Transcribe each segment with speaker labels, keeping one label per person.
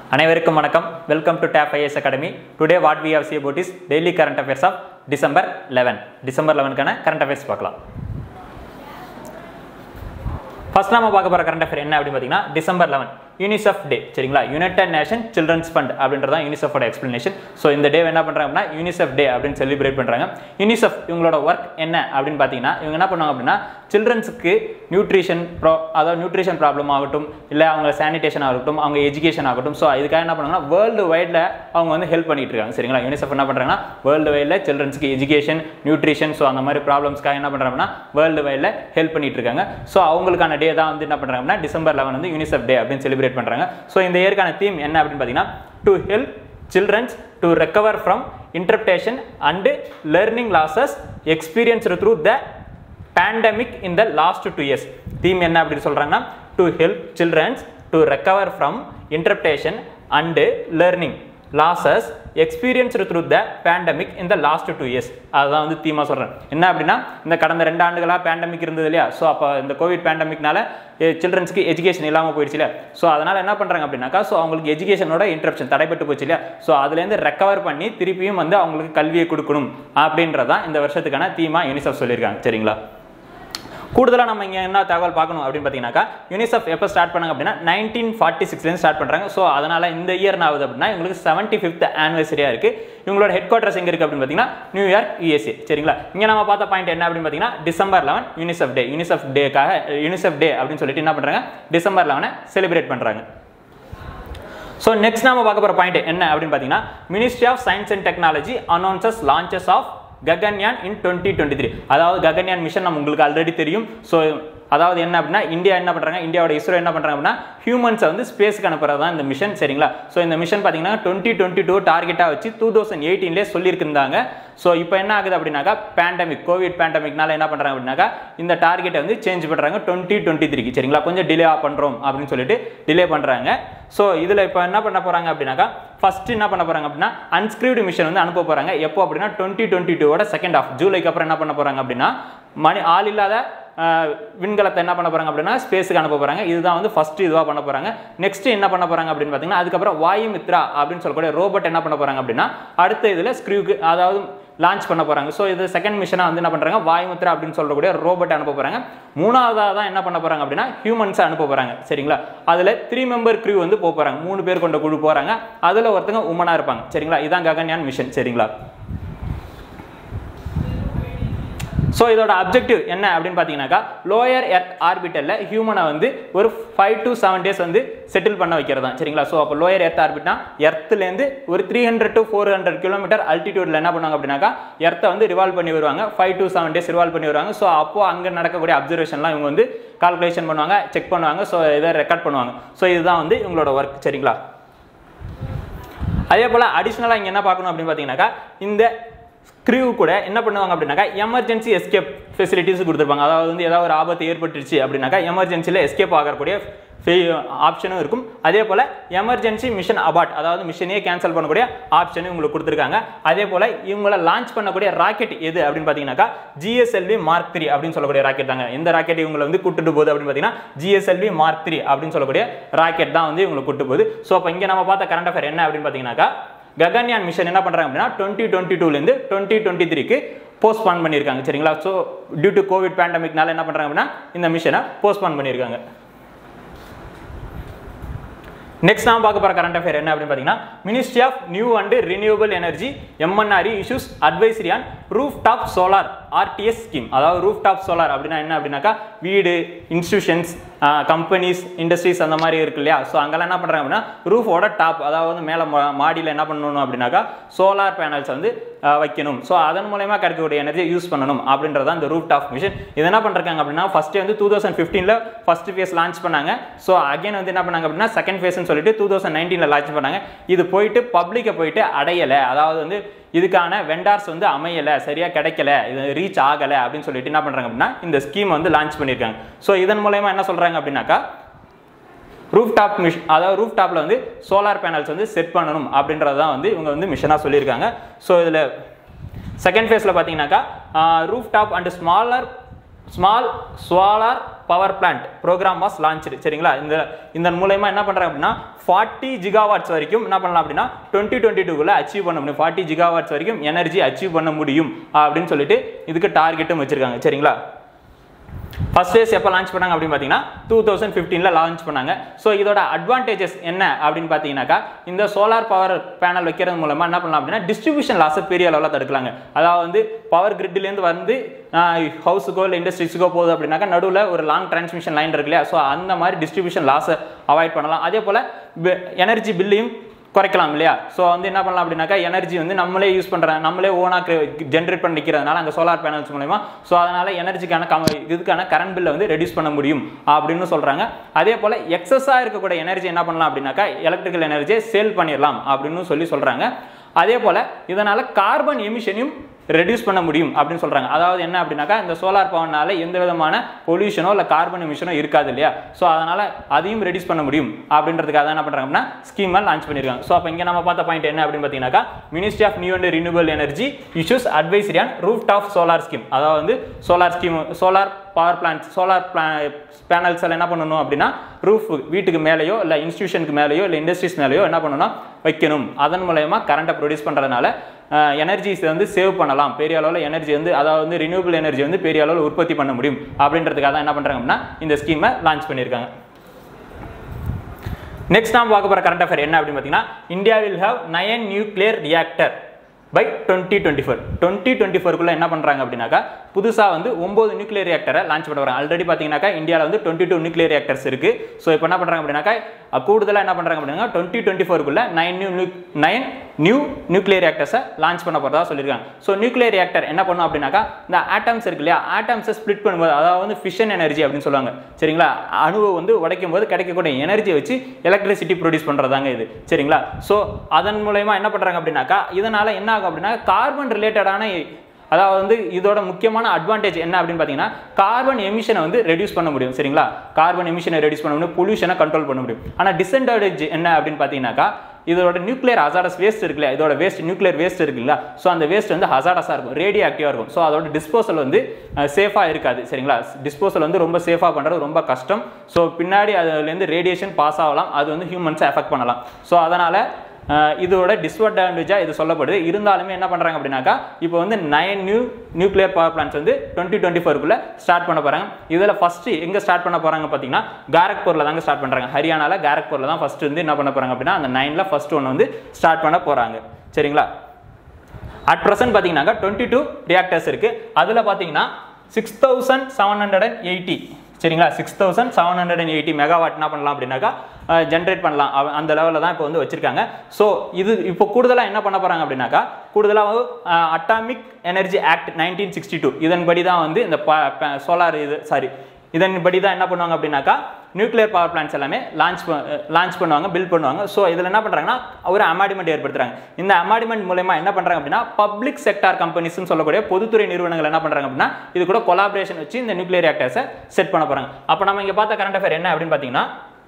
Speaker 1: அனைவருக்கும் வணக்கம் welcome to tab IS academy today what we have see about is daily current affairs of December eleven December லெவனுக்கான current affairs பார்க்கலாம் first நாம பார்க்க போகிற current affair என்ன அப்படின்னு பார்த்தீங்கன்னா டிசம்பர் லெவன் யூனிசெஃப் டே சரிங்களா யுனைடெட் நேஷன் சில்ட்ரன்ஸ் ஃபண்ட் அப்படின்றதான் யூனிசெஃபோட எக்ஸ்பிளனேஷன் ஸோ இந்த டே என்ன பண்ணுறாங்க அப்படின்னா யூனிசெஃப் டே அப்படின்னு செலிப்ரேட் பண்ணுறாங்க யூனிசெஃப் இவங்களோட ஒர்க் என்ன அப்படின்னு பார்த்தீங்கன்னா இவங்க என்ன பண்ணுவாங்க அப்படின்னா சில்ட்ரன்ஸுக்கு நியூட்ரிஷன் ப்ரா அதாவது நியூட்ரிஷன் ப்ராப்ளம் ஆகட்டும் இல்லை அவங்க சானிடேஷன் ஆகட்டும் அவங்க எஜுகேஷன் ஆகட்டும் ஸோ இதுக்காக என்ன பண்ணுவாங்கன்னா வேர்ல்டு வைடில் அவங்க வந்து ஹெல்ப் பண்ணிட்டு இருக்காங்க சரிங்களா யூனிசெஃப் என்ன பண்ணுறாங்கன்னா வேர்ல்டு வைடில் சில்ட்ரன்ஸ்க்கு எஜுகேஷன் நியூட்ரிஷன் ஸோ அந்த மாதிரி ப்ராப்ளம்ஸ்க்காக என்ன பண்ணுறாங்கன்னா வேர்ல்டு வைடில் ஹெல்ப் பண்ணிட்டு இருக்காங்க ஸோ அவங்களுக்கான டே தான் வந்து என்ன பண்ணுறாங்கன்னா டிசம்பர் லெவன் வந்து யூனிசெஃப் டே அப்படின்னு செலிப்ரேட் பண்ணுறாங்க ஸோ இந்த இயற்கான தீம் என்ன அப்படின்னு பார்த்தீங்கன்னா to help children's to recover from interpretation and learning losses experienced through the pandemic in the last two years theme என்ன அப்படி சொல்றாங்கன்னா to help children's to recover from interpretation and learning losses experienced through the pandemic in the last two years அதுதான் வந்து தீமா சொல்றேன் என்ன அப்படின்னா இந்த கடந்த ரெண்டு ஆண்டுகளாக பேண்டமிக் இருந்தது இல்லையா ஸோ அப்போ இந்த கோவிட் பேண்டமிக்னால சில்ட்ரன்ஸ்க்கு எஜுகேஷன் இல்லாமல் போயிடுச்சு இல்லையா ஸோ அதனால் என்ன பண்ணுறாங்க அப்படின்னாக்கா ஸோ அவங்களுக்கு எஜுகேஷனோட இன்ட்ரப்ஷன் தடைப்பட்டு போச்சு இல்லையா ஸோ அதுலேருந்து ரெக்கவர் பண்ணி திருப்பியும் வந்து அவங்களுக்கு கல்வியை கொடுக்கணும் அப்படின்றதான் இந்த வருஷத்துக்கான தீமா யூனிசெஃப் சொல்லியிருக்காங்க சரிங்களா கூடுதலாக நம்ம இங்கே என்ன தகவல் பார்க்கணும் அப்படின்னு பார்த்தீங்கன்னாக்கா யூனிசெஃப் எப்போ ஸ்டார்ட் பண்ணாங்க அப்படின்னா நைன்டீன் ஃபார்ட்டி சிக்ஸ்லேருந்து ஸ்டார்ட் பண்ணுறாங்க ஸோ அதனால் இந்த இயர் என்ன ஆகுது அப்படின்னா இவங்களுக்கு செவன்ட்டி ஃபிஃப்த் ஆனிவர்சரியாக இருக்குது இவங்களோட ஹெட் குவார்ட்டர்ஸ் எங்கே இருக்குது அப்படின்னு பார்த்தீங்கன்னா நியூயார்க் யூஎஸ்ஏ சரிங்களா இங்கே நம்ம பார்த்த பாயிண்ட் என்ன அப்படின்னு பார்த்தீங்கன்னா December eleven UNICEF day UNICEF டேக்காக யூனிசெஃப் டே அப்படின்னு சொல்லிட்டு என்ன பண்ணுறாங்க டிசம்பர் லெவனை செலிப்ரேட் பண்ணுறாங்க ஸோ நெக்ஸ்ட் நாம பார்க்க போகிற பாயிண்ட் என்ன அப்படின்னு பார்த்தீங்கன்னா ministry of science and technology announces launches of Gaganyaan in twenty twenty three அதாவது ககன்யான் மிஷன் நம்ம உங்களுக்கு ஆல்ரெடி தெரியும் ஸோ அதாவது என்ன அப்படின்னா இந்தியா என்ன பண்ணுறாங்க இந்தியாவோட இஸ்ரோ என்ன பண்ணுறாங்க அப்படின்னா ஹியூமன்ஸை வந்து ஸ்பேஸ்க்கு அனுப்புறது தான் இந்த மிஷன் சரிங்களா ஸோ இந்த மிஷன் பார்த்தீங்கன்னா டுவெண்ட்டி டுவெண்ட்டி டூ டார்கெட்டாக வச்சு டூ தௌசண்ட் எயிட்டீன்லேயே சொல்லியிருந்தாங்க ஸோ இப்போ என்ன ஆகுது அப்படின்னாக்கா பேண்டமிக் கோவிட் பேண்டமிக்னால என்ன பண்ணுறாங்க அப்படின்னாக்கா இந்த டார்கெட்டை வந்து சேஞ்ச் பண்ணுறாங்க டுவெண்ட்டி டுவெண்ட்டி த்ரீக்கு சரிங்களா கொஞ்சம் டிலே பண்ணுறோம் அப்படின்னு சொல்லிட்டு டிலே பண்ணுறாங்க ஸோ இதில் இப்போ என்ன பண்ண போகிறாங்க அப்படின்னாக்கா ஃபர்ஸ்ட் என்ன பண்ண போகிறாங்க அப்படின்னா அன்ஸ்கிரிப்ட் மிஷன் வந்து அனுப்ப போகிறாங்க எப்போ அப்படின்னா டுவெண்ட்டி டுவெண்ட்டி டூவோட செகண்ட் ஆஃப் ஜூலைக்கு அப்புறம் என்ன பண்ண போகிறாங்க அப்படின்னா மணி ஆள் இல்லாத விண்கலத்தை என்ன பண்ண போகிறாங்க அப்படின்னா ஸ்பேஸுக்கு அனுப்ப போகிறாங்க இதுதான் வந்து ஃபர்ஸ்ட் இதுவாக பண்ண போகிறாங்க நெக்ஸ்ட் என்ன பண்ண போகிறாங்க அப்படின்னு பார்த்தீங்கன்னா அதுக்கப்புறம் வாயுமித்ரா அப்படின்னு சொல்லக்கூடிய ரோபோட் என்ன பண்ண போகிறாங்க அப்படின்னா அடுத்த இதில் ஸ்க்ரூக்கு அதாவது லான்ச் பண்ண போகிறாங்க ஸோ இது செகண்ட் மிஷனாக வந்து என்ன பண்ணுறாங்க வாயுமுத்ரா அப்படின்னு சொல்லக்கூடிய ரோபோட் அனுப்ப போகிறாங்க மூணாவதாக தான் என்ன பண்ண போகிறாங்க அப்படின்னா ஹியூமன்ஸை அனுப்ப போகிறாங்க சரிங்களா அதில் த்ரீ மெம்பர் க்ரூ வந்து போக போகிறாங்க மூணு பேர் கொண்ட குழு போகிறாங்க அதில் ஒருத்தங்க உமனாக இருப்பாங்க சரிங்களா இதான் ககன்யான் மிஷன் சரிங்களா ஸோ இதோட அப்ஜெக்டிவ் என்ன அப்படின்னு பார்த்தீங்கன்னாக்கா லோயர் எர்த் ஆர்பிட்டலில் ஹியூமனை வந்து ஒரு ஃபைவ் டு செவன் டேஸ் வந்து செட்டில் பண்ண வைக்கிறது தான் சரிங்களா ஸோ அப்போ லோயர் எர்த் ஆர்பிட்னா எர்த்துலேருந்து ஒரு three hundred to four hundred kilometre அல்டிடியூடில் என்ன பண்ணுவாங்க அப்படின்னாக்கா எர்த்தை வந்து ரிவால்வ் பண்ணி வருவாங்க five to seven days revolve பண்ணி வருவாங்க ஸோ அப்போ அங்கே நடக்கக்கூடிய அப்சர்வேஷன்லாம் இவங்க வந்து கால்குலேஷன் பண்ணுவாங்க செக் பண்ணுவாங்க ஸோ இதை ரெக்கார்ட் பண்ணுவாங்க ஸோ இதுதான் வந்து இவங்களோட ஒர்க் சரிங்களா அதே போல் அடிஷ்னலாக இங்கே என்ன பார்க்கணும் அப்படின்னு பார்த்தீங்கன்னாக்கா இந்த க்ரூ கூட என்ன பண்ணுவாங்க அப்படின்னாக்கா எமர்ஜென்சி எஸ்கேப் ஃபெசிலிட்டிஸ் கொடுத்துருப்பாங்க அதாவது வந்து ஏதாவது ஒரு ஆபத்து ஏற்பட்டுருச்சு அப்படின்னாக்கா எமர்ஜென்சியில் எஸ்கேப் ஆகக்கூடிய ஆப்ஷனும் இருக்கும் அதே போல் எமர்ஜென்சி மிஷன் அபார்ட் அதாவது மிஷனையே கேன்சல் பண்ணக்கூடிய ஆப்ஷனும் உங்களுக்கு கொடுத்துருக்காங்க அதே போல் இவங்களை லான்ச் பண்ணக்கூடிய ராக்கெட் எது அப்படின்னு பார்த்தீங்கன்னாக்கா ஜிஎஸ்எல்வி மார்க் த்ரீ அப்படின்னு சொல்லக்கூடிய ராக்கெட் தாங்க எந்த ராக்கெட் இவங்களை வந்து கூட்டுட்டு போகுது அப்படின்னு பார்த்தீங்கன்னா ஜிஎஸ்எல்வி மார்க் த்ரீ அப்படின்னு சொல்லக்கூடிய ராக்கெட் தான் வந்து இவங்களை கூட்டு போகுது ஸோ அப்போ இங்கே நம்ம பார்த்த கரண்ட் அஃபேர் என்ன அப்படின்னு பார்த்தீங்கன்னாக்கா ககன்யான் மிஷன் என்ன பண்ணுறாங்க அப்படின்னா டுவெண்ட்டி டுவெண்ட்டி டூலேருந்து டுவெண்ட்டி டுவெண்ட்டி த்ரீக்கு போஸ்ட்பான் பண்ணியிருக்காங்க சரிங்களா ஸோ டியூ டு கோவிட் பேண்டமிக்னால என்ன பண்ணுறாங்க அப்படின்னா இந்த மிஷனை போஸ்ட்பான் பண்ணியிருக்காங்க நெக்ஸ்ட் நாம் பார்க்க போகிற கரண்ட் அஃபேர் என்ன அப்படின்னு பார்த்தீங்கன்னா ministry of new and renewable energy MNRE issues advisory on roof top solar RTS scheme அதாவது ரூஃப் டாப் சோலார் அப்படின்னா என்ன அப்படின்னாக்கா வீடு இன்ஸ்டியூஷன்ஸ் கம்பெனிஸ் இண்டஸ்ட்ரீஸ் அந்த மாதிரி இருக்கு இல்லையா ஸோ அங்கெல்லாம் என்ன பண்ணுறாங்க அப்படின்னா ரூஃபோட டாப் அதாவது மேலே மாடியில் என்ன பண்ணணும் அப்படின்னாக்கா சோலார் பேனல்ஸ் வந்து வைக்கணும் ஸோ அதன் மூலயமா கிடைக்கக்கூடிய எனர்ஜியை யூஸ் பண்ணணும் அப்படின்றத இந்த ரூஃப் டாப் மிஷன் இது என்ன பண்ணுறாங்க அப்படின்னா ஃபஸ்ட்டு வந்து டூ தௌசண்ட் ஃபிஃப்டீனில் ஃபஸ்ட் ஃபேஸ் லான்ச் பண்ணாங்க ஸோ அகைன் வந்து என்ன பண்ணாங்க அப்படின்னா செகண்ட் ஃபேஸ்னு சொல்லிட்டு டூ தௌசண்ட் நைன்டீனில் லான்ச் பண்ணாங்க இது போயிட்டு பப்ளிக்கை போயிட்டு அடையலை அதாவது வந்து இதுக்கான வெண்டார்ஸ் வந்து அமையலை சரியாக கிடைக்கல இது ரீச் ஆகலை அப்படின்னு சொல்லிட்டு என்ன பண்ணுறாங்க அப்படின்னா இந்த ஸ்கீம் வந்து லான்ச் பண்ணியிருக்காங்க ஸோ இதன் மூலயமா என்ன சொல்கிறாங்க அப்படின்னாக்கா ரூஃப் டாப் மிஷ் அதாவது ரூஃப் டாப்பில் வந்து சோலார் பேனல்ஸ் வந்து செட் பண்ணணும் அப்படின்றது தான் வந்து இவங்க வந்து மிஷனாக சொல்லியிருக்காங்க ஸோ இதில் செகண்ட் ஃபேஸில் பார்த்தீங்கன்னாக்கா rooftop and smaller small solar power plant programme was launch சரிங்களா இந்த இந்த மூலயமா என்ன பண்ணுறாங்க அப்படின்னா ஃபார்ட்டி ஜிகாவாட்ஸ் வரைக்கும் என்ன பண்ணலாம் அப்படின்னா டுவெண்ட்டி டுவெண்ட்டி டூக்குள்ள அச்சீவ் பண்ண முடியும் ஃபார்ட்டி ஜிகாவாட்ஸ் வரைக்கும் எனர்ஜி அச்சீவ் பண்ண முடியும் அப்படின்னு சொல்லிட்டு இதுக்கு டார்கெட்டும் வச்சிருக்காங்க சரிங்களா ஃபர்ஸ்ட் ஃபேஸ் எப்போ லான்ச் பண்ணாங்க அப்படின்னு பார்த்தீங்கன்னா டூ தௌசண்ட் ஃபிஃப்டீனில் லான்ச் பண்ணாங்க ஸோ இதோட அட்வான்டேஜஸ் என்ன அப்படின்னு பார்த்தீங்கன்னாக்கா இந்த சோலார் பவர் பேனல் வைக்கிறது மூலமாக என்ன பண்ணலாம் அப்படின்னா டிஸ்ட்ரிபியூஷன் லாஸை பெரிய அளவில் தடுக்கலாங்க அதாவது வந்து பவர் கிரிட்லேருந்து வந்து ஹவுஸுக்கோ இல்லை இண்டஸ்ட்ரீஸுக்கோ போகுது அப்படின்னாக்கா நடுவில் ஒரு லாங் டிரான்ஸ்மிஷன் லைன் இருக்கு இல்லையா ஸோ அந்த மாதிரி டிஸ்ட்ரிபியூஷன் லாஸை அவாய்ட் பண்ணலாம் அதே போல் எனர்ஜி பில்லையும் குறைக்கலாம் இல்லையா ஸோ வந்து என்ன பண்ணலாம் அப்படின்னாக்கா எனர்ஜி வந்து நம்மளே யூஸ் பண்ணுறோம் நம்மளே ஓனாக ஜென்ரேட் பண்ணிக்கிறதுனால அங்கே சோலார் பேனல்ஸ் மூலயமா ஸோ அதனால் எனர்ஜிக்கான கம் இதுக்கான கரண்ட் பில்லை வந்து ரெடியூஸ் பண்ண முடியும் அப்படின்னு சொல்கிறாங்க அதே போல் எக்ஸஸாக இருக்கக்கூடிய எனர்ஜி என்ன பண்ணலாம் அப்படின்னாக்கா எலக்ட்ரிக்கல் எனர்ஜியை சேல் பண்ணிடலாம் அப்படின்னு சொல்லி சொல்கிறாங்க அதே போல் இதனால் கார்பன் எமிஷனையும் ரெடியூஸ் பண்ண முடியும் அப்படின்னு சொல்கிறாங்க அதாவது என்ன அப்படின்னாக்கா இந்த சோலார் பவர்னால எந்த விதமான பொல்யூஷனோ இல்லை கார்பன் எமிஷனோ இருக்காது இல்லையா ஸோ அதனால் அதையும் ரெடியூஸ் பண்ண முடியும் அப்படின்றதுக்காக என்ன பண்ணுறாங்க அப்படின்னா ஸ்கீமை லான்ச் பண்ணியிருக்காங்க ஸோ அப்போ இங்கே நம்ம பார்த்த பாயிண்ட் என்ன அப்படின்னு பார்த்தீங்கன்னா ministry of new and renewal energy issues advisory on roof top solar scheme அதாவது வந்து solar scheme solar power plant solar panels எல்லாம் என்ன பண்ணணும் அப்படின்னா ரூஃப் வீட்டுக்கு மேலேயோ இல்லை இன்ஸ்டியூஷனுக்கு மேலேயோ இல்லை இண்டஸ்ட்ரீஸ் மேலேயோ என்ன பண்ணணும் வைக்கணும் அதன் மூலயமா கரண்ட்டை ப்ரொடியூஸ் பண்ணுறதுனால எனர்ஜிஸ் வந்து சேவ் பண்ணலாம் பெரிய அளவில் எனர்ஜி வந்து அதாவது வந்து ரினியூபிள் எனர்ஜி வந்து பெரிய அளவில் உற்பத்தி பண்ண முடியும் அப்படின்றதுக்காக தான் என்ன பண்ணுறாங்க அப்படின்னா இந்த ஸ்கீமை லான்ச் பண்ணியிருக்காங்க நெக்ஸ்ட் நாம் பார்க்க போகிற கரண்ட் அஃபேர் என்ன அப்படின்னு பார்த்தீங்கன்னா India will have nine nuclear reactor by twenty twenty four twenty twenty ஃபோருக்குள்ள என்ன பண்ணுறாங்க அப்படின்னாக்கா புதுசாக வந்து ஒம்பது நியூக்ளியர் ரியாக்டரை லான்ச் பண்ண வராங்க ஆல்ரெடி பார்த்தீங்கன்னா இந்தியாவில் வந்து டுவெண்ட்டி டூ நியூக்ளியர் ரியாக்டர்ஸ் இருக்குது ஸோ இப்போ என்ன பண்ணுறாங்க அப்படின்னாக்கா கூடுதலாக என்ன பண்ணுறாங்க அப்படின்னா டுவெண்ட்டி டுவெண்ட்டி ஃபோருக்குள்ள nine new nine new nuclear ரியாக்டர்ஸை லான்ச் பண்ண போகிறதா சொல்லியிருக்காங்க ஸோ நியூக்ளியர் ரியாக்டர் என்ன பண்ணும் அப்படின்னாக்கா இந்த ஆட்டம்ஸ் இருக்கு இல்லையா ஆட்டம்ஸை ஸ்ப்ளிட் பண்ணும்போது அதாவது வந்து ஃபிஷன் எனர்ஜி அப்படின்னு சொல்லுவாங்க சரிங்களா அணுவை வந்து உடைக்கும் போது கிடைக்கக்கூடிய எனர்ஜியை வச்சு எலக்ட்ரிசிட்டி ப்ரொடியூஸ் பண்ணுறதாங்க இது சரிங்களா ஸோ அதன் மூலயமா என்ன பண்ணுறாங்க அப்படின்னாக்கா இதனால் என்ன ஆகும் அப்படின்னா கார்பன் ரிலேட்டடான அதாவது வந்து இதோட முக்கியமான அட்வான்டேஜ் என்ன அப்படின்னு பார்த்தீங்கன்னா கார்பன் எமிஷனை வந்து ரெடியூஸ் பண்ண முடியும் சரிங்களா கார்பன் எமிஷனை ரெடியூஸ் பண்ண முடியும் பொல்யூஷனை கண்ட்ரோல் பண்ண முடியும் ஆனால் டிஸ்அட்வான்டேஜ் என்ன அப்படின்னு பார்த்தீங்கன்னாக்கா இதோட நியூக்ளியர் ஹசாரஸ் வேஸ்ட் இருக்குல்ல இதோட வேஸ்ட் நியூக்ளியர் வேஸ்ட் இருக்குல்ல ஸோ அந்த வேஸ்ட் வந்து ஹசாரஸாக இருக்கும் ரேடியோ ஆக்டிவாக இருக்கும் ஸோ அதோட டிஸ்போசல் வந்து சேஃபாக இருக்காது சரிங்களா டிஸ்போசல் வந்து ரொம்ப சேஃபாக பண்ணுறது ரொம்ப கஷ்டம் ஸோ பின்னாடி அதுலேருந்து ரேடியேஷன் பாஸ் ஆகலாம் அது வந்து ஹியூமன்ஸை எஃபெக்ட் பண்ணலாம் ஸோ அதனால் இதோட டிஸ்அட்வான்டேஜாக இது சொல்லப்படுது இருந்தாலுமே என்ன பண்ணுறாங்க அப்படின்னாக்கா இப்போ வந்து nine new nuclear power plans வந்து டுவெண்ட்டி டுவெண்ட்டி ஃபோருக்குள்ளே ஸ்டார்ட் பண்ண போகிறாங்க இதில் ஃபஸ்ட்டு எங்கே ஸ்டார்ட் பண்ண போகிறாங்க பார்த்தீங்கன்னா காரக்பூரில் தாங்க ஸ்டார்ட் பண்ணுறாங்க ஹரியானாவில் காரக்பூரில் தான் ஃபஸ்ட்டு வந்து என்ன பண்ண போகிறாங்க அப்படின்னா அந்த நைனில் ஃபஸ்ட் ஒன்று வந்து ஸ்டார்ட் பண்ண போகிறாங்க சரிங்களா அட் ப்ரெசென்ட் பார்த்தீங்கன்னாக்கா டுவெண்ட்டி டூ ரியாக்டர்ஸ் இருக்குது அதில் பார்த்தீங்கன்னா six thousand seven hundred and eighty சரிங்களா six thousand seven hundred and eighty megawatt என்ன பண்ணலாம் அப்படின்னாக்கா ஜென்ரேட் பண்ணலாம் அவ- அந்த லெவலில் தான் இப்போ வந்து வச்சிருக்காங்க ஸோ இது இப்போ கூடுதலாக என்ன பண்ண போகிறாங்க அப்படின்னாக்கா கூடுதலாக atomic energy act nineteen sixty two இதன்படி தான் வந்து இந்த சோலார் இது சாரி இதன்படி தான் என்ன பண்ணுவாங்க அப்படின்னாக்கா நியூக்ளியர் பவர் பிளான்ஸ் எல்லாமே லான்ச் லான்ச் பண்ணுவாங்க பில்ட் பண்ணுவாங்க ஸோ இதில் என்ன பண்ணுறாங்கன்னா ஒரு அமாடிமெண்ட் ஏற்படுத்துறாங்க இந்த அமாடிமெண்ட் மூலயமா என்ன பண்ணுறாங்க அப்படின்னா பப்ளிக் செக்டார் கம்பெனிஸ்னு சொல்லக்கூடிய பொதுத்துறை நிறுவனங்கள் என்ன பண்ணுறாங்க அப்படின்னா இது கூட கொலாபரேஷன் வச்சு இந்த நியூக்ளியர் ரியாக்டர்ஸை செட் பண்ண போகிறாங்க அப்போ நம்ம இங்கே பார்த்த கரண்ட் அஃபேர் என்ன அப்படின்னு பார்த்தீங்கன்னா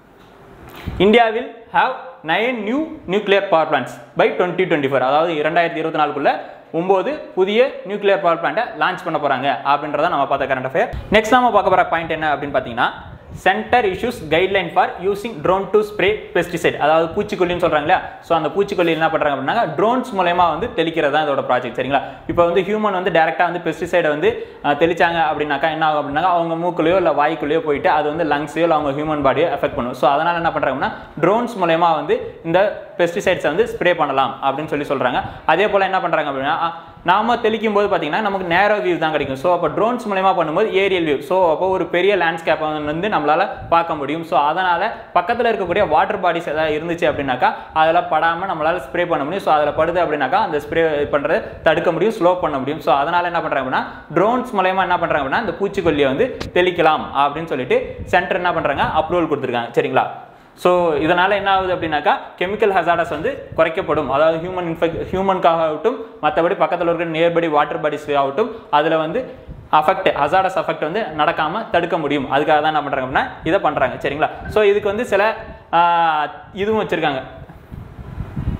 Speaker 1: India will have nine new nuclear power plans by twenty twenty four அதாவது இரண்டாயிரத்தி இருபத்தி நாலுக்குள்ள ஒம்பது புதிய நியூக்ளியர் பவர் பிளான்ட்டை லான்ச் பண்ண போகிறாங்க அப்படின்றத நம்ம பார்த்த கரண்ட் அஃபேர் நெக்ஸ்ட் நம்ம பார்க்க போகிற பாயிண்ட் என்ன அப்படின்னு பார்த்தீங்கன்னா center issues guideline for using drone to spray pesticide அதாவது பூச்சிக்கொல்லின்னு சொல்கிறாங்க இல்லையா ஸோ அந்த பூச்சிக்கொல்லி என்ன பண்ணுறாங்க அப்படின்னா ட்ரோன்ஸ் மூலயமா வந்து தெளிக்கிறது தான் இதோட ப்ராஜெக்ட் சரிங்களா இப்போ வந்து ஹியூமன் வந்து டேரெக்டாக வந்து பெஸ்டிசைடை வந்து அஹ், தெளிச்சாங்க அப்படின்னாக்கா என்ன ஆகும் அப்படின்னாக்கா அவங்க மூக்குலையோ இல்லை வாய்க்குள்ளேயோ போயிட்டு அது வந்து லங்ஸையோ இல்லை அவங்க ஹியூமன் பாடியோ எஃபெக்ட் பண்ணும் ஸோ அதனால் என்ன பண்ணுறாங்கன்னா ட்ரோன்ஸ் மூலயமா வந்து இந்த பெஸ்டிசைட்ஸை வந்து ஸ்ப்ரே பண்ணலாம் அப்படின்னு சொல்லி சொல்கிறாங்க அதே போல் என்ன பண்ணுறாங்க அப்படின்னா அஹ், நாம தெளிக்கும் போது பார்த்தீங்கன்னா நமக்கு நேரோ வியூ தான் கிடைக்கும் ஸோ அப்போ ட்ரோன்ஸ் மூலயமா பண்ணும்போது ஏரியல் வியூ ஸோ அப்போ ஒரு பெரிய லேண்ட்ஸ்கேப்பை வந்து நம்மளால பார்க்க முடியும் ஸோ அதனால பக்கத்தில் இருக்கக்கூடிய வாட்டர் பாடிஸ் ஏதாவது இருந்துச்சு அப்படின்னாக்கா அதில் படாமல் நம்மளால ஸ்ப்ரே பண்ண முடியும் ஸோ அதில் படுது அப்படின்னாக்கா அந்த ஸ்ப்ரே பண்ணுறதை தடுக்க முடியும் ஸ்லோ பண்ண முடியும் ஸோ அதனால என்ன பண்ணுறாங்க அப்படின்னா ட்ரோன்ஸ் மூலயமா என்ன பண்ணுறாங்க அப்படின்னா இந்த பூச்சிக்கொல்லியை வந்து தெளிக்கலாம் அப்படின்னு சொல்லிட்டு சென்டர் என்ன பண்ணுறாங்க அப்ரூவல் கொடுத்துருக்காங்க சரிங்களா ஸோ இதனால் என்ன ஆகுது அப்படின்னாக்கா கெமிக்கல் ஹசார்டஸ் வந்து குறைக்கப்படும் அதாவது ஹியூமன் இன்ஃபெக்ட் ஹியூமனுக்காக ஆகட்டும் மற்றபடி பக்கத்தில் இருக்கிற நியர்படி வாட்டர் பாடிஸ் ஆகட்டும் அதில் வந்து அஃபெக்ட் ஹசார்டஸ் அஃபெக்ட் வந்து நடக்காமல் தடுக்க முடியும் அதுக்காக தான் என்ன பண்ணுறாங்க அப்படின்னா இதை பண்ணுறாங்க சரிங்களா ஸோ இதுக்கு வந்து சில ஆஹ், இதுவும் வச்சுருக்காங்க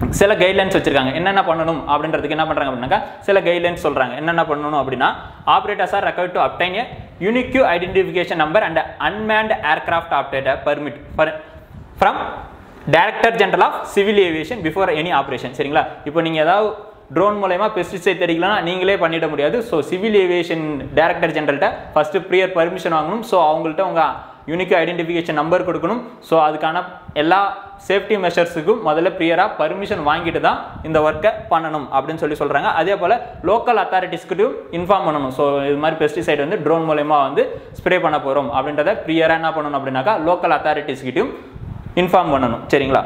Speaker 1: சில கைட்லைன்ஸ் வச்சிருக்காங்க என்னென்ன பண்ணணும் அப்படின்றதுக்கு என்ன பண்றாங்க அப்படின்னாக்கா சில கைட்லைன்ஸ் சொல்றாங்க என்னென்ன பண்ணணும் அப்படின்னா operators are recovered to obtain a unique identification number and unmanned aircraft operator permit from director general of civil aviation before any operation சரிங்களா இப்போ நீங்கள் ஏதாவது ட்ரோன் மூலயமா பெஸ்டிசைட் தெரியலனா நீங்களே பண்ணிட முடியாது ஸோ சிவில் ஏவியேஷன் டைரக்டர் ஜெனரல்கிட்ட ஃபஸ்ட்டு ப்ரியர் பர்மிஷன் வாங்கணும் ஸோ அவங்கள்ட்ட உங்கள் யூனிக் ஐடென்டிஃபிகேஷன் நம்பர் கொடுக்கணும் ஸோ அதுக்கான எல்லா சேஃப்டி மெஷர்ஸுக்கும் முதல்ல ப்ரியராக பர்மிஷன் வாங்கிட்டு தான் இந்த ஒர்க்கை பண்ணணும் அப்படின்னு சொல்லி சொல்கிறாங்க அதே போல் லோக்கல் அத்தாரிட்டிஸ்க்கிட்டையும் இன்ஃபார்ம் பண்ணணும் ஸோ இது மாதிரி பெஸ்டிசைட் வந்து ட்ரோன் மூலயமா வந்து ஸ்ப்ரே பண்ண போகிறோம் அப்படின்றத ப்ரியராக என்ன பண்ணணும் அப்படின்னாக்கா லோக்கல் அத்தாரிட்டிஸ்கிட்டையும் இன்ஃபார்ம் பண்ணணும் சரிங்களா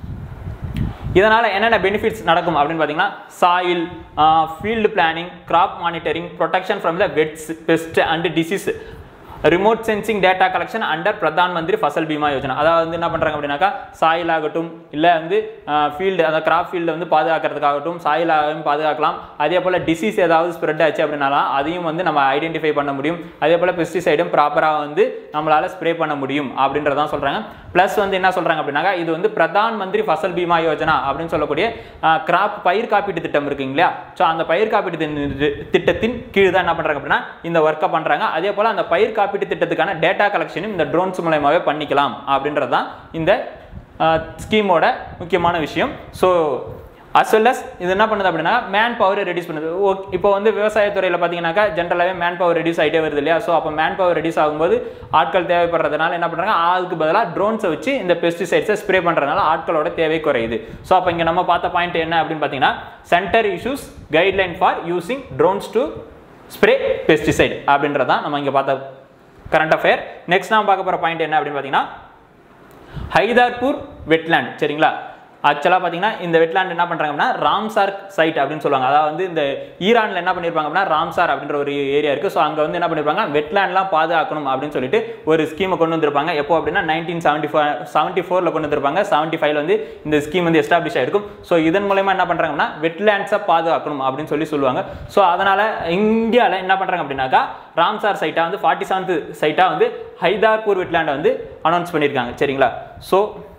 Speaker 1: இதனால் என்னென்ன பெனிஃபிட்ஸ் நடக்கும் அப்படின்னு பார்த்தீங்கன்னா soil field planning crop monitoring protection from the weeds pest and disease remote sensing data collection under Pradhan Mantri Fasal Bima Yojana அதாவது வந்து என்ன பண்ணுறாங்க அப்படின்னாக்கா சாயில் ஆகட்டும் இல்லை வந்து ஃபீல்டு அந்த கிராப் ஃபீல்டு வந்து பாதுகாக்கிறதுக்காகட்டும் சாயிலாகவும் பாதுகாக்கலாம் அதே போல் டிசீஸ் ஏதாவது ஸ்ப்ரெட் ஆச்சு அப்படின்னாலும் அதையும் வந்து நம்ம ஐடென்டிஃபை பண்ண முடியும் அதே போல் பெஸ்டிசைடும் ப்ராப்பராக வந்து நம்மளால் ஸ்ப்ரே பண்ண முடியும் அப்படின்றதான் சொல்கிறாங்க ப்ளஸ் வந்து என்ன சொல்கிறாங்க அப்படின்னாக்கா இது வந்து பிரதான் மந்திரி ஃபசல் பீமா யோஜனா அப்படின்னு சொல்லக்கூடிய கிராப் பயிர் காப்பீட்டு திட்டம் இருக்குங்க இல்லையா ஸோ அந்த பயிர் காப்பீட்டு திட்ட- திட்டத்தின் கீழ் தான் என்ன பண்ணுறாங்க அப்படின்னா இந்த ஒர்க்கை பண்ணுறாங்க அதே போல் அந்த பயிர் காப்பீட்டு திட்டத்துக்கான டேட்டா கலெக்ஷனும் இந்த ட்ரோன்ஸ் மூலயமாவே பண்ணிக்கலாம் அப்படின்றது தான் இந்த ஸ்கீமோட முக்கியமான விஷயம் ஸோ as well as இது என்ன பண்ணுது அப்படின்னா மேன் பவரை ரெடியூஸ் பண்ணுது ஓ- இப்போ வந்து விவசாயத்துறையில் பார்த்தீங்கன்னாக்கா ஜென்ரலாகவே மேன் பவர் ரெடியூஸ் ஆகிட்டே வருது இல்லையா ஸோ அப்போ மேன் பவர் ரெடியூஸ் ஆகும்போது ஆட்கள் தேவைப்படுறதுனால என்ன பண்ணுறாங்க அதுக்கு பதிலாக ட்ரோன்ஸை வச்சு இந்த பெஸ்டிசைட்ஸை ஸ்ப்ரே பண்ணுறதுனால ஆட்களோட தேவை குறையுது ஸோ அப்போ இங்கே நம்ம பார்த்த பாயிண்ட் என்ன அப்படின்னு பார்த்தீங்கன்னா center issues guideline for using drones to spray pesticide அப்படின்றதான் நம்ம இங்கே பார்த்த கரண்ட் அஃபேர் நெக்ஸ்ட் நாம பார்க்க போகிற பாயிண்ட் என்ன அப்படின்னு பார்த்தீங்கன்னா ஹைதார்பூர் வெட்லேண்ட் சரிங்களா ஆக்சுவலாக பார்த்தீங்கன்னா இந்த வெட்லேண்ட் என்ன பண்ணுறாங்க அப்படின்னா ராம்சார் சைட் அப்படின்னு சொல்லுவாங்க அதாவது வந்து இந்த ஈரானில் என்ன பண்ணியிருப்பாங்க அப்படின்னா ராம்சார் அப்படின்ற ஒரு ஏரியா இருக்குது ஸோ அங்கே வந்து என்ன பண்ணியிருப்பாங்க வெட்லேண்ட்லாம் பாதுகாக்கணும் அப்படின்னு சொல்லிட்டு ஒரு ஸ்கீமை கொண்டு வந்திருப்பாங்க எப்போ அப்படின்னா நைன்டீன் செவன்ட்டி ஃபோர் செவன்ட்டி ஃபோரில் கொண்டு வந்திருப்பாங்க செவன்ட்டி ஃபைவ்ல வந்து இந்த ஸ்கீம் வந்து எஸ்டாப்ளிஷ் ஆயிருக்கும் ஸோ இதன் மூலயமா என்ன பண்ணுறாங்கன்னா வெட்லேண்ட்ஸை பாதுகாக்கணும் அப்படின்னு சொல்லி சொல்லுவாங்க ஸோ அதனால் இந்தியாவில் என்ன பண்ணுறாங்க அப்படின்னாக்கா ராம்சார் சைட்டாக வந்து ஃபார்ட்டி செவன்த் சைட்டாக வந்து ஹைதார்பூர் வெட்லேண்டை வந்து அனௌன்ஸ் பண்ணியிருக்காங்க சரிங்களா ஸோ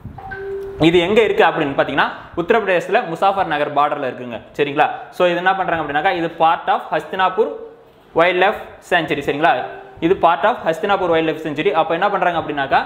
Speaker 1: இது எங்க இருக்கு அப்படின்னு பார்த்தீங்கன்னா உத்தரப்பிரதேசத்தில் முசாஃபர் நகர் பார்டர்ல இருக்குங்க சரிங்களா ஸோ இது என்ன பண்றாங்க அப்படின்னாக்கா இது part of Hastinapur wild life sanctuary சரிங்களா இது part of Hastinapur wild life sanctuary அப்போ என்ன பண்றாங்க அப்படின்னாக்கா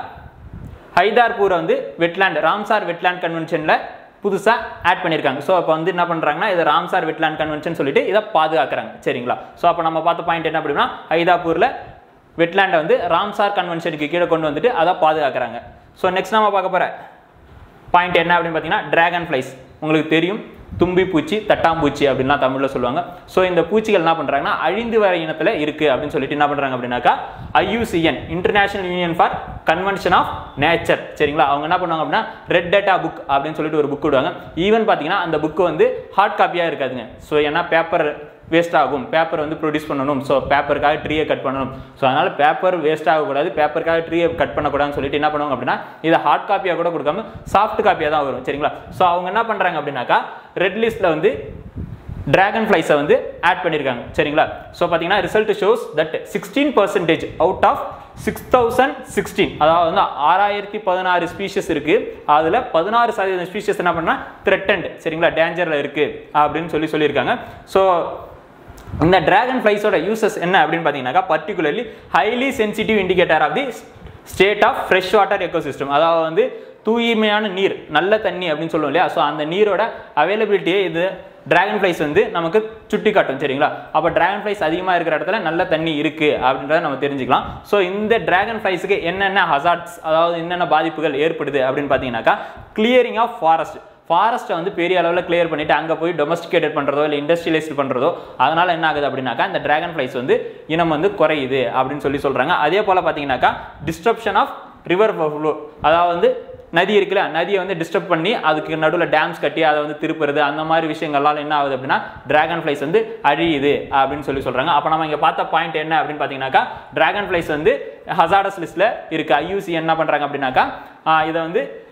Speaker 1: ஹைதார்பூரை வந்து வெட்லேண்ட் ராம்சார் வெட்லேண்ட் கன்வென்ஷனில் புதுசாக ஆட் பண்ணியிருக்காங்க ஸோ அப்போ வந்து என்ன பண்ணுறாங்கன்னா இது ராம்சார் வெட்லேண்ட் கன்வென்ஷன் சொல்லிட்டு இதை பாதுகாக்கிறாங்க சரிங்களா ஸோ அப்போ நம்ம பார்த்த பாயிண்ட் என்ன அப்படின்னா ஹைதாப்பூரில் வெட்லேண்டை வந்து ராம்சார் கன்வென்ஷனுக்கு கீழே கொண்டு வந்துட்டு அதை பாதுகாக்கிறாங்க ஸோ நெக்ஸ்ட் நம்ம பார்க்க போகிற பாயிண்ட் என்ன அப்படின்னு பார்த்தீங்கன்னா டிராகன் ஃப்ளைஸ் உங்களுக்கு தெரியும் தும்பி பூச்சி தட்டாம்பூச்சி அப்படின்லாம் தமிழில் சொல்லுவாங்க ஸோ இந்த பூச்சிகள் என்ன பண்ணுறாங்கன்னா அழிந்து வர இனத்தில் இருக்குது அப்படின்னு சொல்லிட்டு என்ன பண்ணுறாங்க அப்படின்னாக்கா IUCN international union for convention of nature சரிங்களா அவங்க என்ன பண்ணுவாங்க அப்படின்னா ரெட் டேட்டா புக் அப்படின்னு சொல்லிட்டு ஒரு புக் விடுவாங்க ஈவன் பார்த்தீங்கன்னா அந்த புக்கு வந்து ஹார்ட் காப்பியாக இருக்காதுங்க ஸோ ஏன்னா பேப்பர் வேஸ்ட் ஆகும் பேப்பர் வந்து ப்ரொடியூஸ் பண்ணணும் ஸோ பேப்பருக்காக ட்ரீயை கட் பண்ணணும் ஸோ அதனால் பேப்பர் வேஸ்ட் ஆகக்கூடாது பேப்பருக்காக ட்ரீயை கட் பண்ணக்கூடாதுன்னு சொல்லிட்டு என்ன பண்ணுவாங்க அப்படின்னா இதை ஹார்ட் காப்பியாக கூட கொடுக்காம சாஃப்ட் காப்பியாக தான் வரும் சரிங்களா ஸோ அவங்க என்ன பண்ணுறாங்க அப்படின்னாக்கா ரெட் லிஸ்ட்டில் வந்து டிராகன் ஃப்ளைஸை வந்து ஆட் பண்ணியிருக்காங்க சரிங்களா ஸோ பார்த்தீங்கன்னா result shows that sixteen percentage out of six thousand sixteen அதாவது வந்து ஆறாயிரத்தி பதினாறு ஸ்பீஷஸ் இருக்கு அதில் பதினாறு சதவீதம் ஸ்பீஷஸ் என்ன பண்ணா த்ரெட்டன்ட் சரிங்களா டேஞ்சரில் இருக்கு அப்படின்னு சொல்லி சொல்லியிருக்காங்க ஸோ இந்த டிராகன் ஃப்ளைஸோட யூசஸ் என்ன அப்படின்னு பார்த்தீங்கன்னாக்கா particularly highly sensitive indicator of the state of fresh water ecosystem அதாவது வந்து தூய்மையான நீர் நல்ல தண்ணி அப்படின்னு சொல்லுவோம் இல்லையா ஸோ அந்த நீரோட அவைலபிலிட்டியை இது டிராகன் ஃப்ளைஸ் வந்து நமக்கு சுட்டி காட்டும் சரிங்களா அப்போ டிராகன் ஃப்ளைஸ் அதிகமாக இருக்கிற இடத்துல நல்ல தண்ணி இருக்குது அப்படின்றத நம்ம தெரிஞ்சுக்கலாம் ஸோ இந்த டிராகன் ஃப்ளைஸுக்கு என்னென்ன ஹசார்ட்ஸ் அதாவது என்னென்ன பாதிப்புகள் ஏற்படுது அப்படின்னு பார்த்தீங்கன்னாக்கா கிளியரிங் ஆஃப் ஃபாரஸ்ட் ஃபாரஸ்ட்டை வந்து பெரிய அளவில் கிளியர் பண்ணிட்டு அங்கே போய் டொமஸ்டிகேட்டட் பண்ணுறதோ இல்லை இண்டஸ்ட்ரியலைஸ்ட் பண்ணுறதோ அதனால் என்ன ஆகுது அப்படின்னாக்கா இந்த டிராகன் ஃப்ளைஸ் வந்து இனம் வந்து குறையுது அப்படின்னு சொல்லி சொல்கிறாங்க அதே போல் பார்த்தீங்கன்னாக்கா டிஸ்ட்ரப்ஷன் ஆஃப் ரிவர் ஃப்ளோ அதாவது வந்து நதி இருக்குல்ல நதியை வந்து டிஸ்டர்ப் பண்ணி அதுக்கு நடுவில் டேம்ஸ் கட்டி அதை வந்து திருப்புறது அந்த மாதிரி விஷயங்கள்லாம் என்ன ஆகுது அப்படின்னா டிராகன் ஃப்ளைஸ் வந்து அழியுது அப்படின்னு சொல்லி சொல்கிறாங்க அப்போ நம்ம இங்கே பார்த்த பாயிண்ட் என்ன அப்படின்னு பார்த்தீங்கன்னாக்கா டிராகன் ஃப்ளைஸ் வந்து ஹசாடஸ் லிஸ்ட்டில் இருக்குது ஐயூசி என்ன பண்ணுறாங்க அப்படின்னாக்கா ஆஹ் இதை வந்து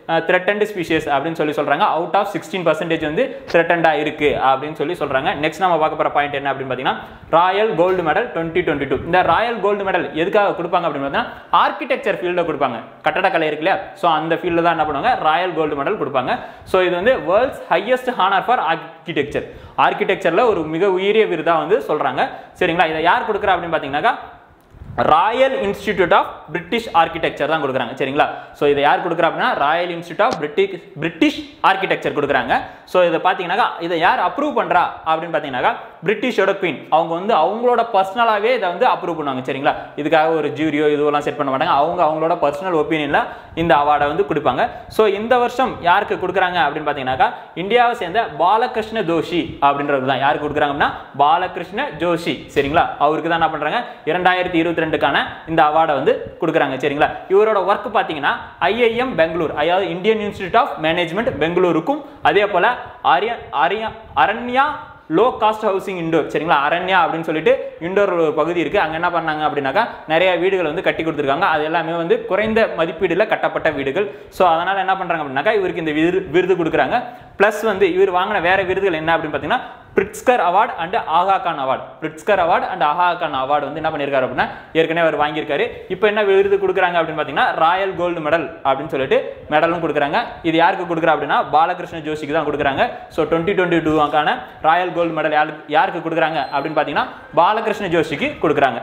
Speaker 1: த்ரெட்டன்ட் ஸ்பீஷியஸ் அப்படின்னு சொல்லி சொல்றாங்க அவுட் ஆஃப் சிக்ஸ்டீன் பர்சன்டேஜ் வந்து த்ரெட்டண்டா இருக்கு அப்படின்னு சொல்லி சொல்றாங்க நெக்ஸ்ட் நம்ம பார்க்க போற பாயிண்ட் என்ன அப்படின்னு பார்த்தீங்கன்னா royal gold medal twenty twenty two இந்த ராயல் கோல்டு மெடல் எதுக்காக கொடுப்பாங்க அப்படின்னு பார்த்தீங்கன்னா ஆர்கிடெக்சர் ஃபீல்டில் கொடுப்பாங்க கட்டடக்கலை இருக்கு இல்லையா ஸோ அந்த ஃபீல்டில் தான் என்ன பண்ணுவாங்க ராயல் கோல்டு மெடல் கொடுப்பாங்க ஸோ இது வந்து world's highest honour for architecture ஆர்கிடெக்சரில் ஒரு மிக உயரிய விருதாக வந்து சொல்றாங்க சரிங்களா இதை யார் கொடுக்குறா அப்படின்னு பார்த்தீங்கன்னாக்கா royal institute of British architecture தான் கொடுக்குறாங்க சரிங்களா ஸோ இதை யார் கொடுக்குறா அப்படின்னா royal institute of British British architecture கொடுக்குறாங்க ஸோ இதை பார்த்தீங்கன்னாக்கா இதை யார் அப்ரூவ் பண்ணுறா அப்படின்னு பார்த்தீங்கன்னாக்கா பிரிட்டிஷோட குவீன் அவங்க வந்து அவங்களோட பர்சனலாகவே இதை வந்து அப்ரூவ் பண்ணுவாங்க சரிங்களா இதுக்காக ஒரு ஜூரியோ இதுவெல்லாம் செட் பண்ண மாட்டாங்க அவங்க அவங்களோட பர்சனல் ஒப்பீனியனில் இந்த அவார்டை வந்து கொடுப்பாங்க ஸோ இந்த வருஷம் யாருக்கு கொடுக்குறாங்க அப்படின்னு பார்த்தீங்கன்னாக்கா இந்தியாவை சேர்ந்த பாலகிருஷ்ண ஜோஷி அப்படின்றது தான் யாருக்கு கொடுக்குறாங்க அப்படின்னா பாலகிருஷ்ண ஜோஷி சரிங்களா அவருக்கு தான் என்ன பண்ணுறாங்க இரண்டாயிரத்தி இருபத்தி ரெண்டுக்கான இந்த அவார்டை வந்து கொடுக்குறாங்க சரிங்களா இவரோட ஒர்க் பார்த்தீங்கன்னா ஐஐஎம் பெங்களூர் அதாவது இந்தியன் இன்ஸ்டியூட் ஆஃப் மேனேஜ்மெண்ட் பெங்களூருக்கும் அதே போல் ஆரிய ஆரியா Aranya low cost housing Indore சரிங்களா அரண்யா அப்படின்னு சொல்லிட்டு இண்டோர் ஒரு பகுதி இருக்கு அங்க என்ன பண்ணாங்க அப்படின்னாக்கா நிறைய வீடுகள் வந்து கட்டி கொடுத்துருக்காங்க அது எல்லாமே வந்து குறைந்த மதிப்பீடுல கட்டப்பட்ட வீடுகள் ஸோ அதனால என்ன பண்றாங்க அப்படின்னாக்கா இவருக்கு இந்த விருது விருது கொடுக்குறாங்க ப்ளஸ் வந்து இவர் வாங்கின வேற விருதுகள் என்ன அப்படின்னு பார்த்தீங்கன்னா பிரிட்ஸ்கர் award and Aga Khan award Pritzker award and Aga Khan award வந்து என்ன பண்ணியிருக்காரு அப்படின்னா ஏற்கனவே அவர் வாங்கியிருக்காரு இப்போ என்ன விருது கொடுக்குறாங்க அப்படின்னு பார்த்தீங்கன்னா ராயல் கோல்டு மெடல் அப்படின்னு சொல்லிட்டு மெடலும் கொடுக்குறாங்க இது யாருக்கு கொடுக்குறா அப்படின்னா பாலகிருஷ்ண ஜோஷிக்கு தான் கொடுக்குறாங்க ஸோ டுவெண்ட்டி டுவெண்ட்டி டூக்கான ராயல் கோல்டு மெடல் யாருக்கு யாருக்கு கொடுக்குறாங்க அப்படின்னு பார்த்தீங்கன்னா பாலகிருஷ்ண ஜோஷிக்கு கொடுக்குறாங்க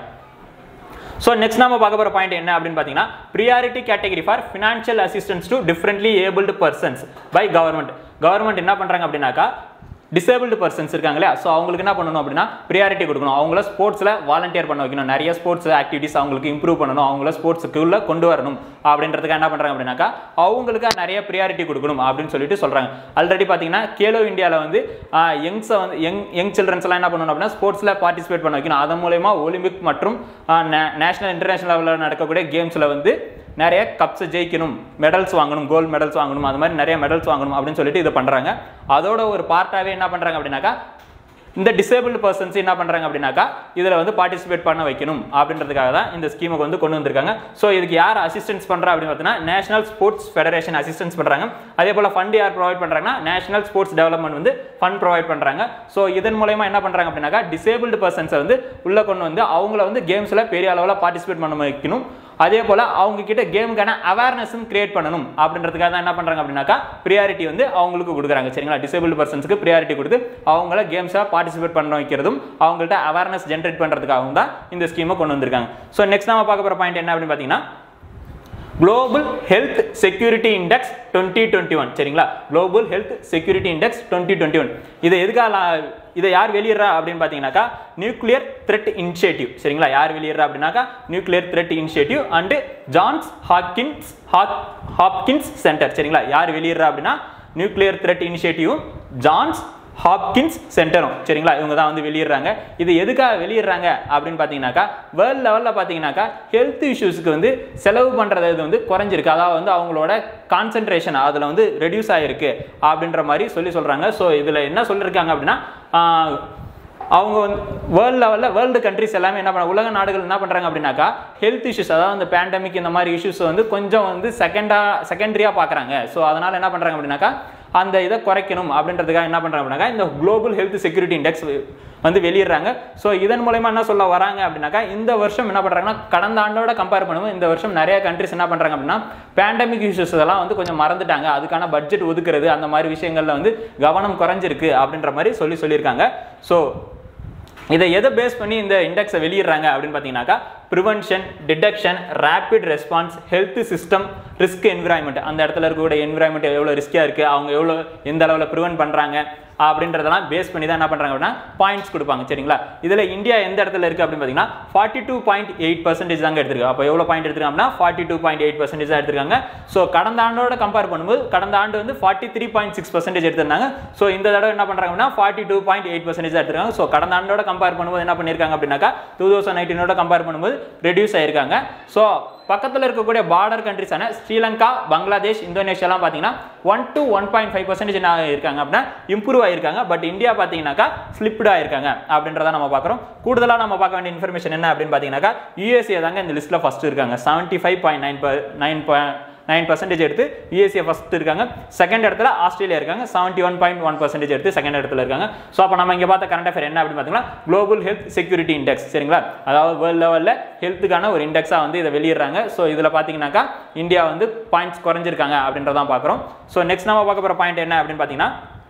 Speaker 1: ஸோ நெக்ஸ்ட் நம்ம பார்க்க போகிற பாயிண்ட் என்ன அப்படின்னு பார்த்தீங்கன்னா priority category for financial assistance to differently abled persons by government government என்ன பண்ணுறாங்க அப்படின்னாக்கா டிசேபிள்டு பர்சன்ஸ் இருக்காங்க இல்லையா ஸோ அவங்களுக்கு என்ன பண்ணணும் அப்படின்னா ப்ரியாரிட்டி கொடுக்கணும் அவங்கள ஸ்போர்ட்ஸில் வாலண்டியர் பண்ண வைக்கணும் நிறைய ஸ்போர்ட்ஸ் ஆக்டிவிட்டிஸ் அவங்களுக்கு இம்ப்ரூவ் பண்ணணும் அவங்கள ஸ்போர்ட்ஸுக்குள்ள கொண்டு வரணும் அப்படின்றதுக்கு என்ன பண்ணுறாங்க அப்படின்னாக்கா அவங்களுக்கு நிறைய ப்ரியாரிட்டி கொடுக்கணும் அப்படின்னு சொல்லிட்டு சொல்கிறாங்க ஆல்ரெடி பார்த்தீங்கன்னா கேலோ இந்தியாவில் வந்து யங்ஸை வந்து யங் யங் சில்ட்ரன்ஸ்லாம் என்ன பண்ணணும் அப்படின்னா ஸ்போர்ட்ஸில் பார்ட்டிசிபேட் பண்ண வைக்கணும் அதன் மூலயமா ஒலிம்பிக் மற்றும் நேஷனல் இன்டர்நேஷனல் லெவலில் நடக்கக்கூடிய கேம்ஸில் வந்து நிறைய கப்ஸ் ஜெயிக்கணும் மெடல்ஸ் வாங்கணும் கோல்டு மெடல்ஸ் வாங்கணும் அது மாதிரி நிறைய மெடல்ஸ் வாங்கணும் அப்படின்னு சொல்லிட்டு இதை பண்ணுறாங்க அதோட ஒரு பார்ட்டாகவே என்ன பண்ணுறாங்க அப்படின்னாக்கா இந்த டிசேபிள்டு பர்சன்ஸ் என்ன பண்ணுறாங்க அப்படின்னாக்கா இதில் வந்து பார்ட்டிசிபேட் பண்ண வைக்கணும் அப்படின்றதுக்காக தான் இந்த ஸ்கீமை வந்து கொண்டு வந்திருக்காங்க ஸோ இதுக்கு யார் அசிஸ்டன்ஸ் பண்ணுறா அப்படின்னு பார்த்தீங்கன்னா நேஷனல் ஸ்போர்ட்ஸ் ஃபெடரேஷன் அசிஸ்டன்ஸ் பண்ணுறாங்க அதே போல் ஃபண்ட் யார் ப்ரொவைட் பண்ணுறாங்கன்னா நேஷனல் ஸ்போர்ட்ஸ் டெவலப்மெண்ட் வந்து ஃபண்ட் ப்ரொவைட் பண்ணுறாங்க ஸோ இதன் மூலயமா என்ன பண்ணுறாங்க அப்படின்னாக்கா டிசேபிள்டு பர்சன்ஸை வந்து உள்ளே கொண்டு வந்து அவங்கள வந்து கேம்ஸில் பெரிய அளவில் பார்ட்டிசிபேட் பண்ண வைக்கணும் அதே போல் அவங்க கிட்ட கேமுக்கான அவேர்னஸும் கிரியேட் பண்ணணும் அப்படின்றதுக்காக தான் என்ன பண்ணுறாங்க அப்படின்னாக்கா ப்ரியாரிட்டி வந்து அவங்களுக்கு கொடுக்குறாங்க சரிங்களா டிசேபிள் பர்சன்ஸ்க்கு ப்ரியாரிட்டி கொடுத்து அவங்கள கேம்ஸாக பார்ட்டிசிபேட் பண்ண வைக்கிறதும் அவங்கள்ட்ட அவேர்னஸ் ஜென்ரேட் பண்ணுறதுக்காகவும் தான் இந்த ஸ்கீமை கொண்டு வந்திருக்காங்க ஸோ நெக்ஸ்ட் நம்ம பார்க்க போகிற பாயிண்ட் என்ன அப்படின்னு பார்த்தீங்கன்னா global health security index twenty twenty one சரிங்களா global health security index twenty twenty one இதை எதுக்காக இதை யார் வெளியிடுறா அப்படின்னு பார்த்தீங்கன்னாக்கா நியூக்ளியர் த்ரெட் இனிஷியேட்டிவ் சரிங்களா யார் வெளியிடுறா அப்படின்னாக்கா nuclear threat initiative and Johns Hawkins Hawk Hopkins center சரிங்களா யார் வெளியிடுறா அப்படின்னா நியூக்ளியர் த்ரெட் இனிஷியேட்டிவும் ஜான்ஸ் ஹாப்கின்ஸ் சென்டரும் சரிங்களா இவங்க தான் வந்து வெளியிடுறாங்க இது எதுக்காக வெளியிடுறாங்க அப்படின்னு பார்த்தீங்கன்னாக்கா வேர்ல்ட் லெவலில் பார்த்தீங்கன்னாக்கா ஹெல்த் இஷ்யூஸ்க்கு வந்து செலவு பண்ணுறது இது வந்து குறைஞ்சிருக்கு அதாவது வந்து அவங்களோட கான்சென்ட்ரேஷன் அதில் வந்து ரெடியூஸ் ஆகிருக்கு அப்படின்ற மாதிரி சொல்லி சொல்கிறாங்க ஸோ இதில் என்ன சொல்லியிருக்காங்க அப்படின்னா ஆஹ், அவங்க வந்து வேர்ல்டு லெவலில் வேர்ல்டு கண்ட்ரிஸ் எல்லாமே என்ன பண்ண உலக நாடுகள் என்ன பண்ணுறாங்க அப்படின்னாக்கா ஹெல்த் இஷ்யூஸ் அதாவது இந்த பேண்டமிக் இந்த மாதிரி இஷ்யூஸ் வந்து கொஞ்சம் வந்து செகண்டாக செகண்டரியாக பார்க்குறாங்க ஸோ அதனால் என்ன பண்ணுறாங்க அப்படின்னாக்கா அந்த இதை குறைக்கணும் அப்படின்றதுக்காக என்ன பண்ணுறாங்க அப்படின்னாக்கா இந்த குளோபல் ஹெல்த் செக்யூரிட்டி இண்டெக்ஸ் வந்து வெளியிடுறாங்க ஸோ இதன் மூலயமா என்ன சொல்ல வராங்க அப்படின்னாக்கா இந்த வருஷம் என்ன பண்ணுறாங்கன்னா கடந்த ஆண்டோட கம்பேர் பண்ணும்போது இந்த வருஷம் நிறைய கண்ட்ரிஸ் என்ன பண்ணுறாங்க அப்படின்னா பேண்டமிக் இஷ்யூஸ் இதெல்லாம் வந்து கொஞ்சம் மறந்துட்டாங்க அதுக்கான பட்ஜெட் ஒதுக்குறது அந்த மாதிரி விஷயங்கள்ல வந்து கவனம் குறைஞ்சிருக்கு அப்படின்ற மாதிரி சொல்லி சொல்லியிருக்காங்க ஸோ இதை எதை பேஸ் பண்ணி இந்த இண்டெக்ஸை வெளியிடுறாங்க அப்படின்னு பார்த்தீங்கன்னாக்கா prevention detection rapid response health system risk environment அந்த இடத்துல இருக்கக்கூடிய என்விரான்மெண்ட் எவ்வளோ ரிஸ்கியாக இருக்குது அவங்க எவ்வளோ எந்த அளவில் ப்ரிவென்ட் பண்ணுறாங்க அப்படின்றதெல்லாம் பேஸ் பண்ணி தான் என்ன பண்ணுறாங்க அப்படின்னா பாயிண்ட்ஸ் கொடுப்பாங்க சரிங்களா இதில் இந்தியா எந்த இடத்துல இருக்குது அப்படின்னு பார்த்தீங்கன்னா forty two point eight percentage தாங்க எடுத்திருக்கு அப்போ எவ்வளோ பாயிண்ட் எடுத்திருக்காங்க அப்படின்னா forty two point eight percentage தான் எடுத்திருக்காங்க ஸோ கடந்த ஆண்டோட கம்பேர் பண்ணும்போது கடந்த ஆண்டு வந்து forty three point six percentage எடுத்திருந்தாங்க ஸோ இந்த தடவை என்ன பண்ணுறாங்க அப்படின்னா forty two point eight percentage எடுத்திருக்காங்க ஸோ கடந்த ஆண்டோட கம்பேர் பண்ணும்போது என்ன பண்ணியிருக்காங்க அப்படின்னாக்கா டூ தௌசண்ட் நைன்டீனோட கம்பேர் பண்ணும்போது ரெடியூஸ் ஆயிருக்காங்க ஸோ பக்கத்தில் இருக்கக்கூடிய பார்டர் கண்ட்ரிஸான ஸ்ரீலங்கா பங்களாதேஷ் இந்தோனேஷியாலாம் பார்த்தீங்கன்னா one to one point five percentage என்ன இருக்காங்க அப்படின்னா இம்ப்ரூவ் ஆயிருக்காங்க பட் இந்தியா பார்த்தீங்கன்னாக்கா ஸ்லிப்டு ஆயிருக்காங்க அப்படின்றத நம்ம பார்க்குறோம் கூடுதலாக நம்ம பார்க்க வேண்டிய இன்ஃபர்மேஷன் என்ன அப்படின்னு பார்த்தீங்கன்னாக்கா யூஎஸ்ஏ தாங்க இந்த லிஸ்ட்டில் ஃபர்ஸ்ட் இருக்காங்க seventy five point nine nine nine percentage எடுத்து யூஎஸ்ஏ ஃபஸ்ட் இருக்காங்க செகண்ட் இடத்துல ஆஸ்திரேலியா இருக்காங்க seventy one point one percentage எடுத்து செகண்ட் இடத்துல இருக்காங்க ஸோ அப்போ நம்ம இங்கே பார்த்த கரண்ட் அஃபேர் என்ன அப்படின்னு பார்த்தீங்கன்னா குளோபல் ஹெல்த் செக்யூரிட்டி இண்டெக்ஸ் சரிங்களா அதாவது வேர்ல்டு லெவலில் ஹெல்த்துக்கான ஒரு இண்டெக்ஸாக வந்து இதை வெளியிடுறாங்க ஸோ இதில் பார்த்தீங்கன்னாக்கா இந்தியா வந்து பாயிண்ட்ஸ் குறைஞ்சிருக்காங்க அப்படின்றதான் பார்க்குறோம் ஸோ நெக்ஸ்ட் நம்ம பார்க்க போகிற பாயிண்ட் என்ன அப்படின்னு பார்த்தீங்கன்னா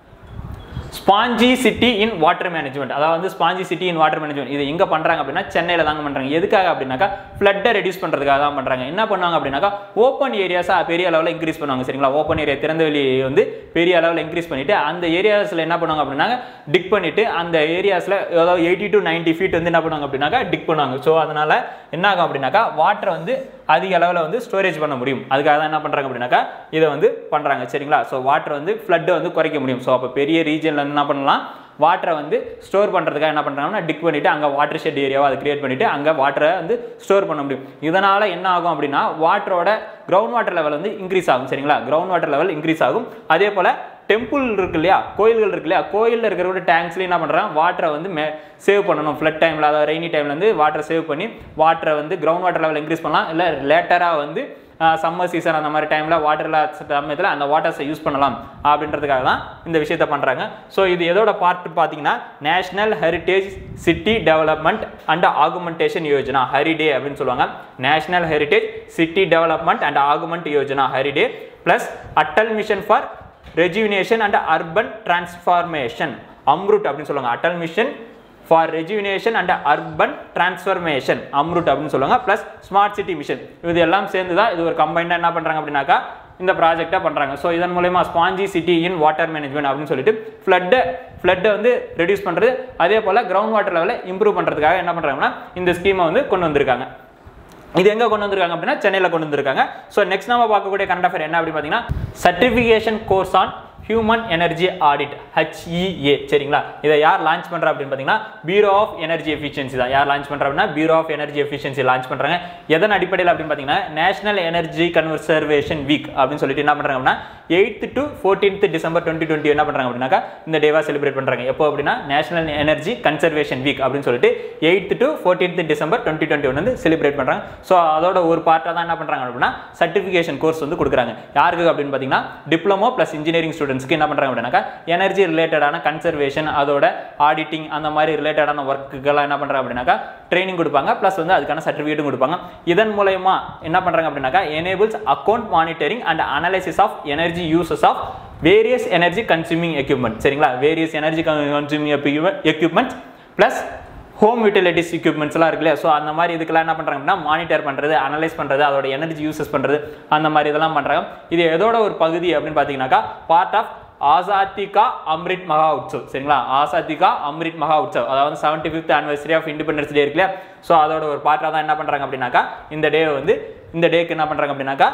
Speaker 1: spongy city in water management அதாவது வந்து spongy city in water management இது எங்க பண்றாங்க அப்படின்னா சென்னையில தாங்க பண்றாங்க எதுக்காக அப்படின்னாக்கா ஃப்ளட்டை ரெடியூஸ் பண்றதுக்காக தான் பண்றாங்க என்ன பண்ணுவாங்க அப்படின்னாக்கா ஓப்பன் ஏரியாஸா பெரிய அளவில் இன்க்ரீஸ் பண்ணுவாங்க சரிங்களா ஓப்பன் ஏரியா திறந்த வெளி வந்து பெரிய அளவில் இன்க்ரீஸ் பண்ணிட்டு அந்த ஏரியாஸ்ல என்ன பண்ணுவாங்க அப்படின்னா டிக் பண்ணிட்டு அந்த ஏரியாஸ்ல ஏதாவது எயிட்டி டு நைன்டி ஃபீட் வந்து என்ன பண்ணுவாங்க அப்படின்னாக்கா டிக் பண்ணுவாங்க ஸோ அதனால என்ன ஆகும் அப்படின்னாக்கா வாட்டர் வந்து அதிக அளவில் வந்து ஸ்டோரேஜ் பண்ண முடியும் அதுக்காக தான் என்ன பண்ணுறாங்க அப்படின்னாக்கா இதை வந்து பண்ணுறாங்க சரிங்களா ஸோ வாட்டர் வந்து ஃப்ளட்டை வந்து குறைக்க முடியும் ஸோ அப்போ பெரிய ரீஜனில் என்ன பண்ணலாம் வாட்டரை வந்து ஸ்டோர் பண்ணுறதுக்காக என்ன பண்ணுறாங்கன்னா டிக் பண்ணிவிட்டு அங்கே வாட்டர் ஷெட் ஏரியாவை அதை கிரியேட் பண்ணிவிட்டு அங்கே வாட்டரை வந்து ஸ்டோர் பண்ண முடியும் இதனால் என்ன ஆகும் அப்படின்னா வாட்டரோட கிரவுண்ட் வாட்டர் லெவல் வந்து இன்க்ரீஸ் ஆகும் சரிங்களா கிரவுண்ட் வாட்டர் லெவல் இன்க்ரீஸ் ஆகும் அதே போல் டெம்பிள் இருக்கு இல்லையா கோயில்கள் இருக்கு இல்லையா கோயிலில் இருக்கிற டேங்க்ஸ்லேயும் என்ன பண்ணுறாங்க வாட்டரை வந்து மே சேவ் பண்ணணும் ஃப்ளட் டைமில் அதாவது ரெய்னி டைமில் வந்து வாட்டரை சேவ் பண்ணி வாட்டரை வந்து கிரவுண்ட் வாட்டர் லெவல் இன்க்ரீஸ் பண்ணலாம் இல்லை லேட்டராக வந்து சம்மர் சீசன் அந்த மாதிரி டைமில் வாட்டர் இல்லாத சமயத்தில் அந்த வாட்டர்ஸை யூஸ் பண்ணலாம் அப்படின்றதுக்காக தான் இந்த விஷயத்தை பண்ணுறாங்க ஸோ இது எதோட பார்ட் பார்த்தீங்கன்னா national heritage city development and augmentation Yojana HRIDAY அப்படின்னு சொல்லுவாங்க national heritage city development and augment Yojana HRIDAY plus Atal mission for rejuvenation and urban transformation AMRUT அப்படின்னு சொல்லுவாங்க Atal mission for rejuvenation and urban transformation AMRUT அப்படின்னு சொல்லுவாங்க ப்ளஸ் ஸ்மார்ட் சிட்டி மிஷன் இது எல்லாம் சேர்ந்து தான் இது ஒரு கம்பைண்டாக என்ன பண்ணுறாங்க அப்படின்னாக்கா இந்த ப்ராஜெக்டாக பண்ணுறாங்க ஸோ இதன் மூலயமா spongy city in water management அப்படின்னு சொல்லிட்டு ஃப்ளட்டை ஃப்ளட்டை வந்து ரெடியூஸ் பண்ணுறது அதே போல் கிரவுண்ட் வாட்டர் லெவலை இம்ப்ரூவ் பண்ணுறதுக்காக என்ன பண்ணுறாங்கன்னா இந்த ஸ்கீமை வந்து கொண்டு வந்திருக்காங்க இது எங்க கொண்டு வந்திருக்காங்க அப்படின்னா சென்னையில் கொண்டு வந்திருக்காங்க ஸோ நெக்ஸ்ட் நம்ம பார்க்கக்கூடிய கரண்ட் அஃபேர் என்ன அப்படின்னு பார்த்தீங்கன்னா certification course on human energy audit HEA சரிங்களா இதை யார் லான்ச் பண்றா அப்படின்னு பார்த்தீங்கன்னா பியூரோ ஆஃப் எனர்ஜி எஃபிஷியன்சி தான் யார் லான்ச் பண்றா அப்படின்னா bureau of energy efficiency launch பண்றாங்க எதன் அடிப்படையில் அப்படின்னு பார்த்தீங்கன்னா நேஷனல் எனர்ஜி கன்வர்சர்வேஷன் வீக் அப்படின்னு சொல்லிட்டு என்ன பண்றாங்க அப்படின்னா eighth to fourteenth December twenty twenty என்ன பண்றாங்க அப்படின்னாக்கா இந்த டேவா செலிப்ரேட் பண்றாங்க எப்போ அப்படின்னா நேஷனல் எனர்ஜி கன்சர்வேஷன் வீக் அப்படின்னு சொல்லிட்டு eighth to fourteenth December twenty twenty one வந்து செலிப்ரேட் பண்றாங்க ஸோ அதோட ஒரு பார்ட்டாக தான் என்ன பண்றாங்க அப்படின்னா சர்டிஃபிகேஷன் கோர்ஸ் வந்து கொடுக்குறாங்க யாருக்கு அப்படின்னு பார்த்தீங்கன்னா டிப்ளமோ ப்ளஸ் இன்ஜினியரிங் ஸ்டூடெண்ட்ஸ்க்கு என்ன பண்றாங்க அப்படின்னாக்கா எனர்ஜி ரிலேட்டடான கன்சர்வேஷன் அதோட ஆடிட்டிங் அந்த மாதிரி ரிலேட்டடான ஒர்க்குகள்லாம் என்ன பண்றாங்க அப்படின்னாக்கா ட்ரைனிங் கொடுப்பாங்க ப்ளஸ் வந்து அதுக்கான சர்டிஃபிகேட்டும் கொடுப்பாங்க இதன் மூலயமா என்ன பண்றாங்க அப்படின்னாக்கா enables account monitoring and analysis of energy uses of various energy consuming equipment சரிங்களா various energy consuming equipments plus home utilities எக்யூப்மெண்ட்ஸ்லாம் இருக்கு இல்லையா ஸோ அந்த மாதிரி இதுக்கெல்லாம் என்ன பண்ணுறாங்க அப்படின்னா மானிட்டர் பண்ணுறது அனலைஸ் பண்ணுறது அதோட எனர்ஜி யூசஸ் பண்ணுறது அந்த மாதிரி இதெல்லாம் பண்ணுறாங்க இது எதோட ஒரு பகுதி அப்படின்னு பார்த்தீங்கன்னாக்கா பார்ட் ஆஃப் ஆசாத்திகா அம்ரிட் மகா உற்சவ் சரிங்களா ஆசாத்திகா அம்ரிட் மகா உற்சவ் அதாவது seventy fifth anniversary of independence day இருக்கு இல்லையா ஸோ அதோட ஒரு பார்ட்டாக தான் என்ன பண்ணுறாங்க அப்படின்னாக்கா இந்த டே வந்து இந்த டேக்கு என்ன பண்ணுறாங்க அப்படின்னாக்கா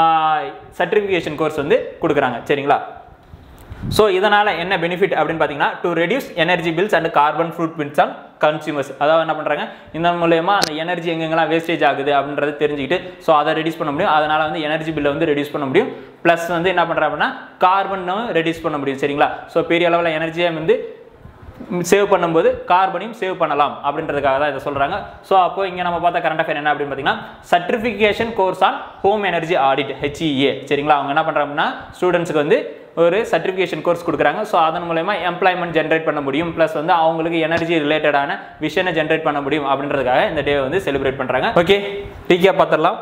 Speaker 1: சர்டிஃபிகேஷன் கோர்ஸ் வந்து கொடுக்குறாங்க சரிங்களா ஸோ இதனால் என்ன பெனிஃபிட் அப்படின்னு பார்த்தீங்கன்னா to reduce energy bills and carbon footprints on consumers அதாவது என்ன பண்ணுறாங்க இந்த மூலயமா அந்த எனர்ஜி எங்கெங்கெல்லாம் வேஸ்டேஜ் ஆகுது அப்படின்றத தெரிஞ்சுக்கிட்டு ஸோ அதை ரெடியூஸ் பண்ண முடியும் அதனால் வந்து எனர்ஜி பில்லை வந்து ரெடியூஸ் பண்ண முடியும் ப்ளஸ் வந்து என்ன பண்ணுறாங்க அப்படின்னா கார்பனும் ரெடியூஸ் பண்ண முடியும் சரிங்களா ஸோ பெரிய அளவில் எனர்ஜியை வந்து சேவ் பண்ணும்போது கார்பனையும் சேவ் பண்ணலாம் அப்படின்றதுக்காக தான் இதை சொல்கிறாங்க ஸோ அப்போ இங்கே நம்ம பார்த்த கரண்ட் அஃபேர் என்ன அப்படின்னு பார்த்தீங்கன்னா certification course on home energy audit HEA சரிங்களா அவங்க என்ன பண்ணுறாங்க அப்படின்னா ஸ்டூடெண்ட்ஸுக்கு வந்து ஒரு சர்டிஃபிகேஷன் கோர்ஸ் கொடுக்குறாங்க ஸோ அதன் மூலயமா எம்ப்ளாய்மெண்ட் ஜென்ரேட் பண்ண முடியும் ப்ளஸ் வந்து அவங்களுக்கு எனர்ஜி ரிலேட்டடான விஷயனை ஜென்ரேட் பண்ண முடியும் அப்படின்றதுக்காக இந்த டே வந்து செலிப்ரேட் பண்ணுறாங்க ஓகே டீக்கியா பார்த்துடலாம்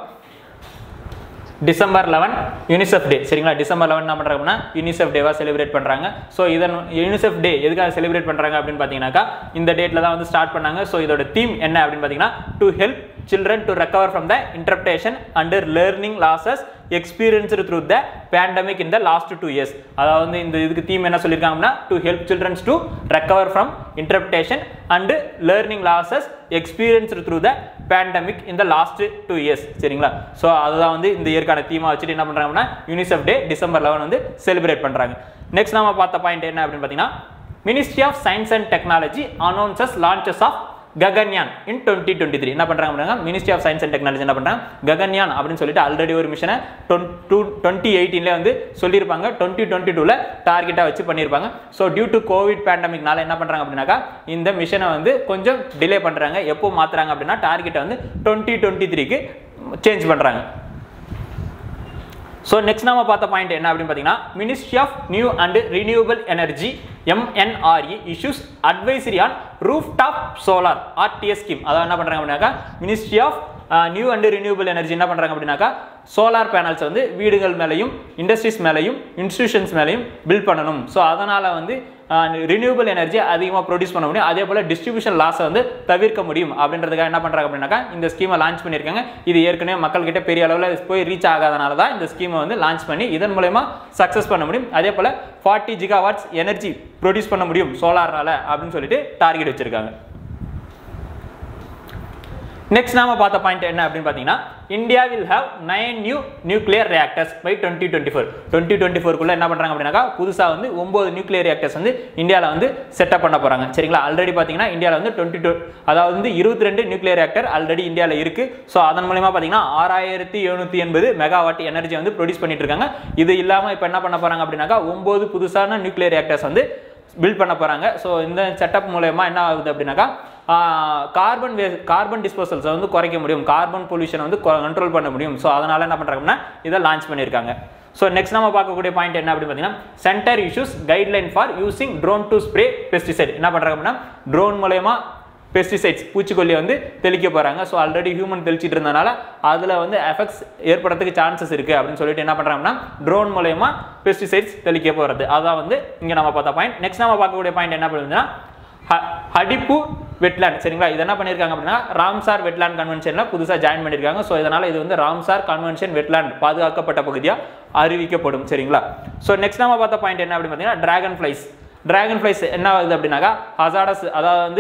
Speaker 1: டிசம்பர் லெவன் யூனிசெஃப் டே சரிங்களா டிசம்பர் லெவன் என்ன பண்ணுறாங்கன்னா யூனிசெஃப் டேவாக செலிப்ரேட் பண்ணுறாங்க ஸோ இதன் யூனிசெஃப் டே எதுக்காக செலிப்ரேட் பண்ணுறாங்க அப்படின்னு பார்த்தீங்கன்னாக்கா இந்த டேட்டில் தான் வந்து ஸ்டார்ட் பண்ணாங்க ஸோ இதோட தீம் என்ன அப்படின்னு பார்த்தீங்கன்னா to help children to recover from the interpretation and learning losses experienced through the pandemic in the last two years அதாவது வந்து இந்த இதுக்கு தீம் என்ன சொல்லியிருக்காங்கன்னா to help children to recover from interpretation and learning losses experienced through the pandemic in the last two years சரிங்களா so அதுதான் வந்து இந்த இயற்கான தீமா வச்சுட்டு என்ன பண்ணுறாங்கன்னா யூனிசெஃப் டே டிசம்பர் லெவன் வந்து செலிப்ரேட் பண்ணுறாங்க நெக்ஸ்ட் நம்ம பார்த்த பாயிண்ட் என்ன அப்படின்னு பார்த்தீங்கன்னா ministry of science and technology announces launches of Gaganyaan in twenty twenty three என்ன பண்ணுறாங்க அப்படின்னா ministry of science and technology என்ன பண்ணுறாங்க ககன்யான் அப்படின்னு சொல்லிட்டு ஆல்ரெடி ஒரு மிஷனை டூ டுவெண்ட்டி எயிட்டீன்ல வந்து சொல்லியிருப்பாங்க டுவெண்ட்டி டுவெண்ட்டி டூவில் டார்கெட்டாக வச்சு பண்ணியிருப்பாங்க ஸோ டியூ டு கோவிட் பேண்டமிக்னால என்ன பண்ணுறாங்க அப்படின்னாக்கா இந்த மிஷனை வந்து கொஞ்சம் டிலே பண்ணுறாங்க எப்போ மாற்றுறாங்க அப்படின்னா டார்கெட்டை வந்து டுவெண்ட்டி டுவெண்ட்டி த்ரீக்கு சேஞ்ச் பண்ணுறாங்க ஸோ நெக்ஸ்ட் நாம பார்த்த பாயிண்ட் என்ன அப்படின்னு பார்த்தீங்கன்னா ministry of new and renewable energy MNRE issues advisory on roof top solar RTS scheme அதாவது என்ன பண்ணுறாங்க அப்படின்னாக்கா ministry of new and renewable energy என்ன பண்ணுறாங்க அப்படின்னாக்கா சோலார் பேனல்ஸ் வந்து வீடுகள் மேலேயும் இண்டஸ்ட்ரீஸ் மேலேயும் இன்ஸ்டியூஷன்ஸ் மேலேயும் பில்ட் பண்ணணும் ஸோ அதனால் வந்து ரினியூவபிள் எனர்ஜி அதிகமாக ப்ரொடியூஸ் பண்ண முடியும் அதே போல் டிஸ்ட்ரிபியூஷன் லாஸை வந்து தவிர்க்க முடியும் அப்படின்றதுக்காக என்ன பண்ணுறாங்க அப்படின்னாக்கா இந்த ஸ்கீமை லான்ச் பண்ணியிருக்காங்க இது ஏற்கனவே மக்கள்கிட்ட பெரிய அளவில் போய் ரீச் ஆகாதனால தான் இந்த ஸ்கீமை வந்து லான்ச் பண்ணி இதன் மூலயமா சக்ஸஸ் பண்ண முடியும் அதே போல் ஃபார்ட்டி ஜிகாவாட்ஸ் எனர்ஜி ப்ரொடியூஸ் பண்ண முடியும் சோலாரால் அப்படின்னு சொல்லிட்டு டார்கெட் வச்சிருக்காங்க நெக்ஸ்ட் நாம பார்த்த பாயிண்ட் என்ன அப்படின்னு பார்த்தீங்கன்னா India will have nine new nuclear reactors by twenty twenty four twenty twenty ஃபோருக்குள்ள என்ன பண்ணுறாங்க அப்படின்னாக்கா புதுசாக வந்து ஒம்பது நியூக்ளியர் ரியாக்டர்ஸ் வந்து இந்தியாவில் வந்து செட்டப் பண்ண போகிறாங்க சரிங்களா ஆல்ரெடி பார்த்தீங்கன்னா இந்தியாவில் வந்து டுவெண்ட்டி டூ அதாவது வந்து இருபத்தி ரெண்டு நியூக்ளியர் ரியாக்டர் ஆல்ரெடி இந்தியாவில் இருக்குது ஸோ அதன் மூலயமா பார்த்தீங்கன்னா ஆறாயிரத்தி எழுநூற்றி எண்பது மெகாவாட் எனர்ஜி வந்து ப்ரொடியூஸ் பண்ணிட்டு இருக்காங்க இது இல்லாமல் இப்போ என்ன பண்ண போகிறாங்க அப்படின்னாக்கா ஒம்பது புதுசான நியூக்ளியர் ரியாக்டர்ஸ் வந்து பில்ட் பண்ண போகிறாங்க ஸோ இந்த செட்டப் மூலயமா என்ன ஆகுது அப்படின்னாக்கா கார்பன் வே கார்பன் டிஸ்போசல்ஸை வந்து குறைக்க முடியும் கார்பன் பொல்யூஷனை வந்து கண்ட்ரோல் பண்ண முடியும் ஸோ அதனால் என்ன பண்ணுறாங்கன்னா இதை லான்ச் பண்ணியிருக்காங்க ஸோ நெக்ஸ்ட் நம்ம பார்க்கக்கூடிய பாயிண்ட் என்ன அப்படின்னு பார்த்தீங்கன்னா center issues guideline for using drone to spray pesticide என்ன பண்ணுறாங்க அப்படின்னா ட்ரோன் மூலயமா பெஸ்டிசைட்ஸ் பூச்சிக்கொல்லியை வந்து தெளிக்க போகிறாங்க ஸோ ஆல்ரெடி ஹியூமன் தெளிச்சிட்டு இருந்தனால அதில் வந்து எஃபெக்ட்ஸ் ஏற்படுறதுக்கு சான்சஸ் இருக்குது அப்படின்னு சொல்லிட்டு என்ன பண்ணுறாங்கன்னா ட்ரோன் மூலயமா பெஸ்டிசைட்ஸ் தெளிக்க போகிறது அதான் வந்து இங்கே நம்ம பார்த்த பாயிண்ட் நெக்ஸ்ட் நம்ம பார்க்கக்கூடிய பாயிண்ட் என்ன பண்ணுதுன்னா ஹடிப்பூர் வெட்லேண்ட் சரிங்களா இது என்ன பண்ணியிருக்காங்க அப்படின்னா ராம்சார் வெட்லேண்ட் கன்வென்ஷனில் புதுசாக ஜாயின் பண்ணியிருக்காங்க ஸோ இதனால் இது வந்து ராம்சார் கன்வென்ஷன் வெட்லேண்ட் பாதுகாக்கப்பட்ட பகுதியாக அறிவிக்கப்படும் சரிங்களா ஸோ நெக்ஸ்ட் நம்ம பார்த்த பாயிண்ட் என்ன அப்படின்னு பார்த்தீங்கன்னா டிராகன் ஃப்ளைஸ் டிராகன் ஃப்ளைஸ் என்ன ஆகுது அப்படின்னாக்கா ஹசாடஸ் அதாவது வந்து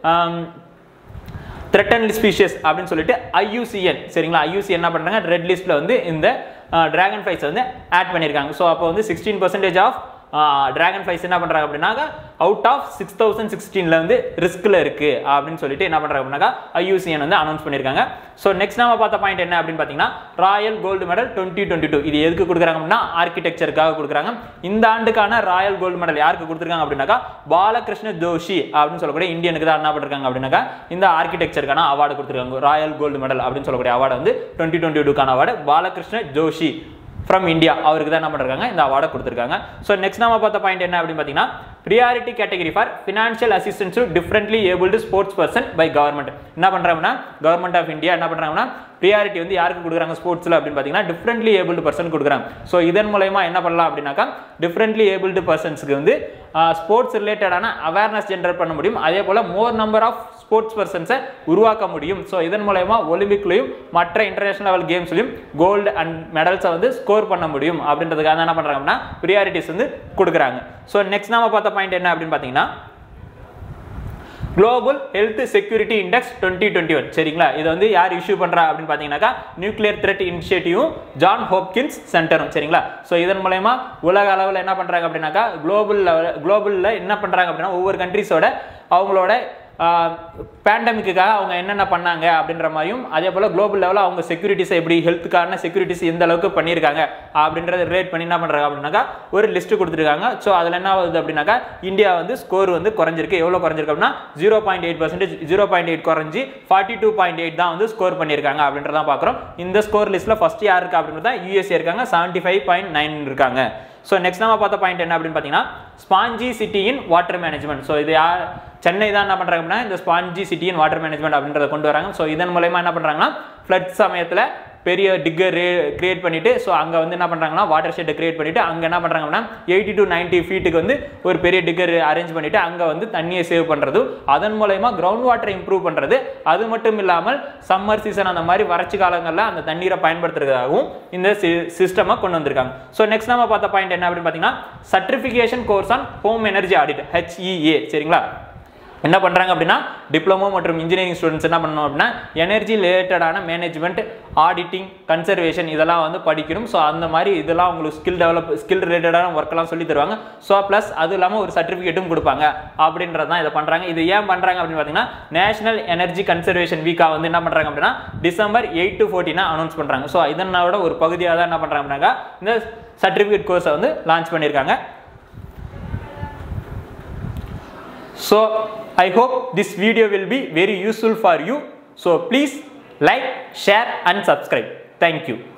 Speaker 1: த்ரெட்டன் ஸ்பீஷியஸ் அப்படின்னு சொல்லிட்டு ஐயூசிஎன் சரிங்களா ஐயூசி என்ன பண்ணுறாங்க ரெட் லிஸ்ட்டில் வந்து இந்த டிராகன் ஃப்ளைஸ் வந்து ஆட் பண்ணியிருக்காங்க ஸோ அப்போ வந்து sixteen percentage of dragon flies என்ன பண்ணுறாங்க அப்படின்னாக்கா அவுட் ஆஃப் சிக்ஸ் தௌசண்ட் சிக்ஸ்டீனில் வந்து ரிஸ்கில் இருக்குது அப்படின்னு சொல்லிட்டு என்ன பண்ணுறாங்க அப்படின்னாக்கா ஐயூசிஎன் வந்து அனௌன்ஸ் பண்ணியிருக்காங்க ஸோ நெக்ஸ்ட் நம்ம பார்த்த பாயிண்ட் என்ன அப்படின்னு பார்த்தீங்கன்னா royal gold medal twenty twenty two இது எதுக்கு கொடுக்குறாங்க அப்படின்னா ஆர்கிடெக்சருக்காக கொடுக்குறாங்க இந்த ஆண்டுக்கான ராயல் கோல்டு மெடல் யாருக்கு கொடுத்துருக்காங்க அப்படின்னாக்கா பாலகிருஷ்ண ஜோஷி அப்படின்னு சொல்லக்கூடிய இந்தியனுக்கு தான் என்ன பண்ணிருக்காங்க அப்படின்னாக்கா இந்த ஆர்கிடெக்சருக்கான அவார்டு கொடுத்துருக்காங்க ராயல் கோல்டு மெடல் அப்படின்னு சொல்லக்கூடிய அவார்டு வந்து டுவெண்ட்டி டுவெண்ட்டி டூக்கான award Balakrishna Joshi from India அவருக்கு தான் என்ன பண்ணிருக்காங்க இந்த அவார்டை கொடுத்துருக்காங்க ஸோ நெக்ஸ்ட் நம்ம பார்த்த பாயிண்ட் என்ன அப்படின்னு பார்த்தீங்கன்னா priority category for financial assistance to differently abled sports person by government என்ன பண்ணுறாங்கன்னா கவர்மெண்ட் ஆஃப் இந்தியா என்ன பண்ணுறாங்கன்னா ப்ரியாரிட்டி வந்து யாருக்கு கொடுக்குறாங்க ஸ்போர்ட்ஸில் அப்படின்னு பார்த்தீங்கன்னா டிஃப்ரெண்ட்லி ஏபிள்டு பர்சன் கொடுக்குறாங்க ஸோ இதன் மூலயமா என்ன பண்ணலாம் அப்படின்னாக்கா டிஃப்ரெண்ட்லி ஏபிள்டு பர்சன்ஸ்க்கு வந்து ஸ்போர்ட்ஸ் ரிலேட்டடான அவேர்னஸ் ஜென்ரேட் பண்ண முடியும் அதே போல் மோர் நம்பர் ஆஃப் ஸ்போர்ட்ஸ் பர்சன்ஸை உருவாக்க முடியும் ஸோ இதன் மூலயமா ஒலிம்பிக்லையும் மற்ற இன்டர்நேஷனல் லெவல் கேம்ஸ்லையும் கோல்டு அண்ட் மெடல்ஸை வந்து ஸ்கோர் பண்ண முடியும் அப்படின்றதுக்காக என்ன பண்ணுறாங்க அப்படின்னா ப்ரியாரிட்டிஸ் வந்து கொடுக்குறாங்க ஸோ நெக்ஸ்ட் நாம பார்த்த பாயிண்ட் என்ன அப்படின்னு பார்த்தீங்கன்னா global health security index twenty twenty one சரிங்களா இதை வந்து யார் இஷ்யூ பண்ணுறா அப்படின்னு பார்த்தீங்கன்னாக்கா நியூக்ளியர் த்ரெட் இனிஷியேட்டிவும் ஜான் ஹோப்கின்ஸ் சென்டரும் சரிங்களா ஸோ இதன் மூலயமா உலக அளவில் என்ன பண்ணுறாங்க அப்படின்னாக்கா குளோபல் லெவல் குளோபலில் என்ன பண்ணுறாங்க அப்படின்னா ஒவ்வொரு கண்ட்ரிஸோட அவங்களோட பேண்டமிக்குக்காக அவங்க என்னென்ன பண்ணாங்க அப்படின்ற மாதிரியும் அதே போல் குளோபல் லெவலில் அவங்க செக்யூரிட்டிஸை எப்படி ஹெல்த்துக்கான செக்யூரிட்டிஸ் எந்த அளவுக்கு பண்ணியிருக்காங்க அப்படின்றத ரிலேட் பண்ணி என்ன பண்ணுறாங்க அப்படின்னாக்கா ஒரு லிஸ்ட் கொடுத்துருக்காங்க ஸோ அதில் என்ன ஆகுது அப்படின்னாக்கா இந்தியா வந்து ஸ்கோர் வந்து குறைஞ்சிருக்கு எவ்வளோ குறைஞ்சிருக்கு அப்படின்னா zero point eight percentage zero point eight குறைஞ்சி ஃபார்ட்டி டூ பாயிண்ட் எயிட் தான் வந்து ஸ்கோர் பண்ணியிருக்காங்க அப்படின்றதான் பார்க்குறோம் இந்த ஸ்கோர் லிஸ்ட்டில் ஃபஸ்ட் யார் இருக்கா அப்படின்றத யூஎஸ்ஏ இருக்காங்க செவன்ட்டி ஃபைவ் பாயிண்ட் நைன் இருக்காங்க ஸோ நெக்ஸ்ட் நம்ம பார்த்த பாயிண்ட் என்ன அப்படின்னு பார்த்தீங்கன்னா spongy city in water management so இது யார் சென்னை தான் என்ன பண்ணுறாங்க அப்படின்னா இந்த sponge city in water management அப்படின்றத கொண்டு வராங்க ஸோ இதன் மூலயமா என்ன பண்ணுறாங்கன்னா ஃப்ளட் சமயத்தில் பெரிய டிக்கர் கிரியேட் பண்ணிட்டு ஸோ அங்கே வந்து என்ன பண்ணுறாங்கன்னா வாட்டர் ஷெட்டை கிரியேட் பண்ணிட்டு அங்கே என்ன பண்ணுறாங்க அப்படின்னா எயிட்டி டு நைன்ட்டி ஃபீட்டுக்கு வந்து ஒரு பெரிய டிக்கர் அரேஞ்ச் பண்ணிட்டு அங்கே வந்து தண்ணியை சேவ் பண்ணுறது அதன் மூலயமா கிரவுண்ட் வாட்டரை இம்ப்ரூவ் பண்ணுறது அது மட்டும் இல்லாமல் சம்மர் சீசன் அந்த மாதிரி வறட்சி காலங்களில் அந்த தண்ணீரை பயன்படுத்துறதுக்காகவும் இந்த சிஸ்டமை கொண்டு வந்திருக்காங்க ஸோ நெக்ஸ்ட் நம்ம பார்த்த பாயிண்ட் என்ன அப்படின்னு பார்த்தீங்கன்னா certification course on home energy audit HEA சரிங்களா என்ன பண்ணுறாங்க அப்படின்னா டிப்ளமோ மற்றும் இன்ஜினியரிங் ஸ்டூடெண்ட்ஸ் என்ன பண்ணணும் அப்படின்னா எனர்ஜி ரிலேட்டடான மேனேஜ்மெண்ட் ஆடிட்டிங் கன்சர்வேஷன் இதெல்லாம் வந்து படிக்கணும் ஸோ அந்த மாதிரி இதெல்லாம் உங்களுக்கு ஸ்கில் டெவலப் ஸ்கில் ரிலேட்டடான ஒர்க்கெல்லாம் சொல்லி தருவாங்க ஸோ ப்ளஸ் அது இல்லாமல் ஒரு சர்டிஃபிகேட்டும் கொடுப்பாங்க அப்படின்றது தான் இதை பண்ணுறாங்க இது ஏன் பண்ணுறாங்க அப்படின்னு பார்த்தீங்கன்னா நேஷனல் எனர்ஜி கன்சர்வேஷன் வீக்காக வந்து என்ன பண்ணுறாங்க அப்படின்னா டிசம்பர் எயிட் டு ஃபோர்டீனாக அனௌன்ஸ் பண்ணுறாங்க ஸோ இதனோட ஒரு பகுதியாக தான் என்ன பண்ணுறாங்க அப்படின்னாக்கா இந்த சர்டிஃபிகேட் கோர்ஸை வந்து லான்ச் பண்ணியிருக்காங்க So I hope this video will be very useful for you. So please like, share and subscribe. Thank you.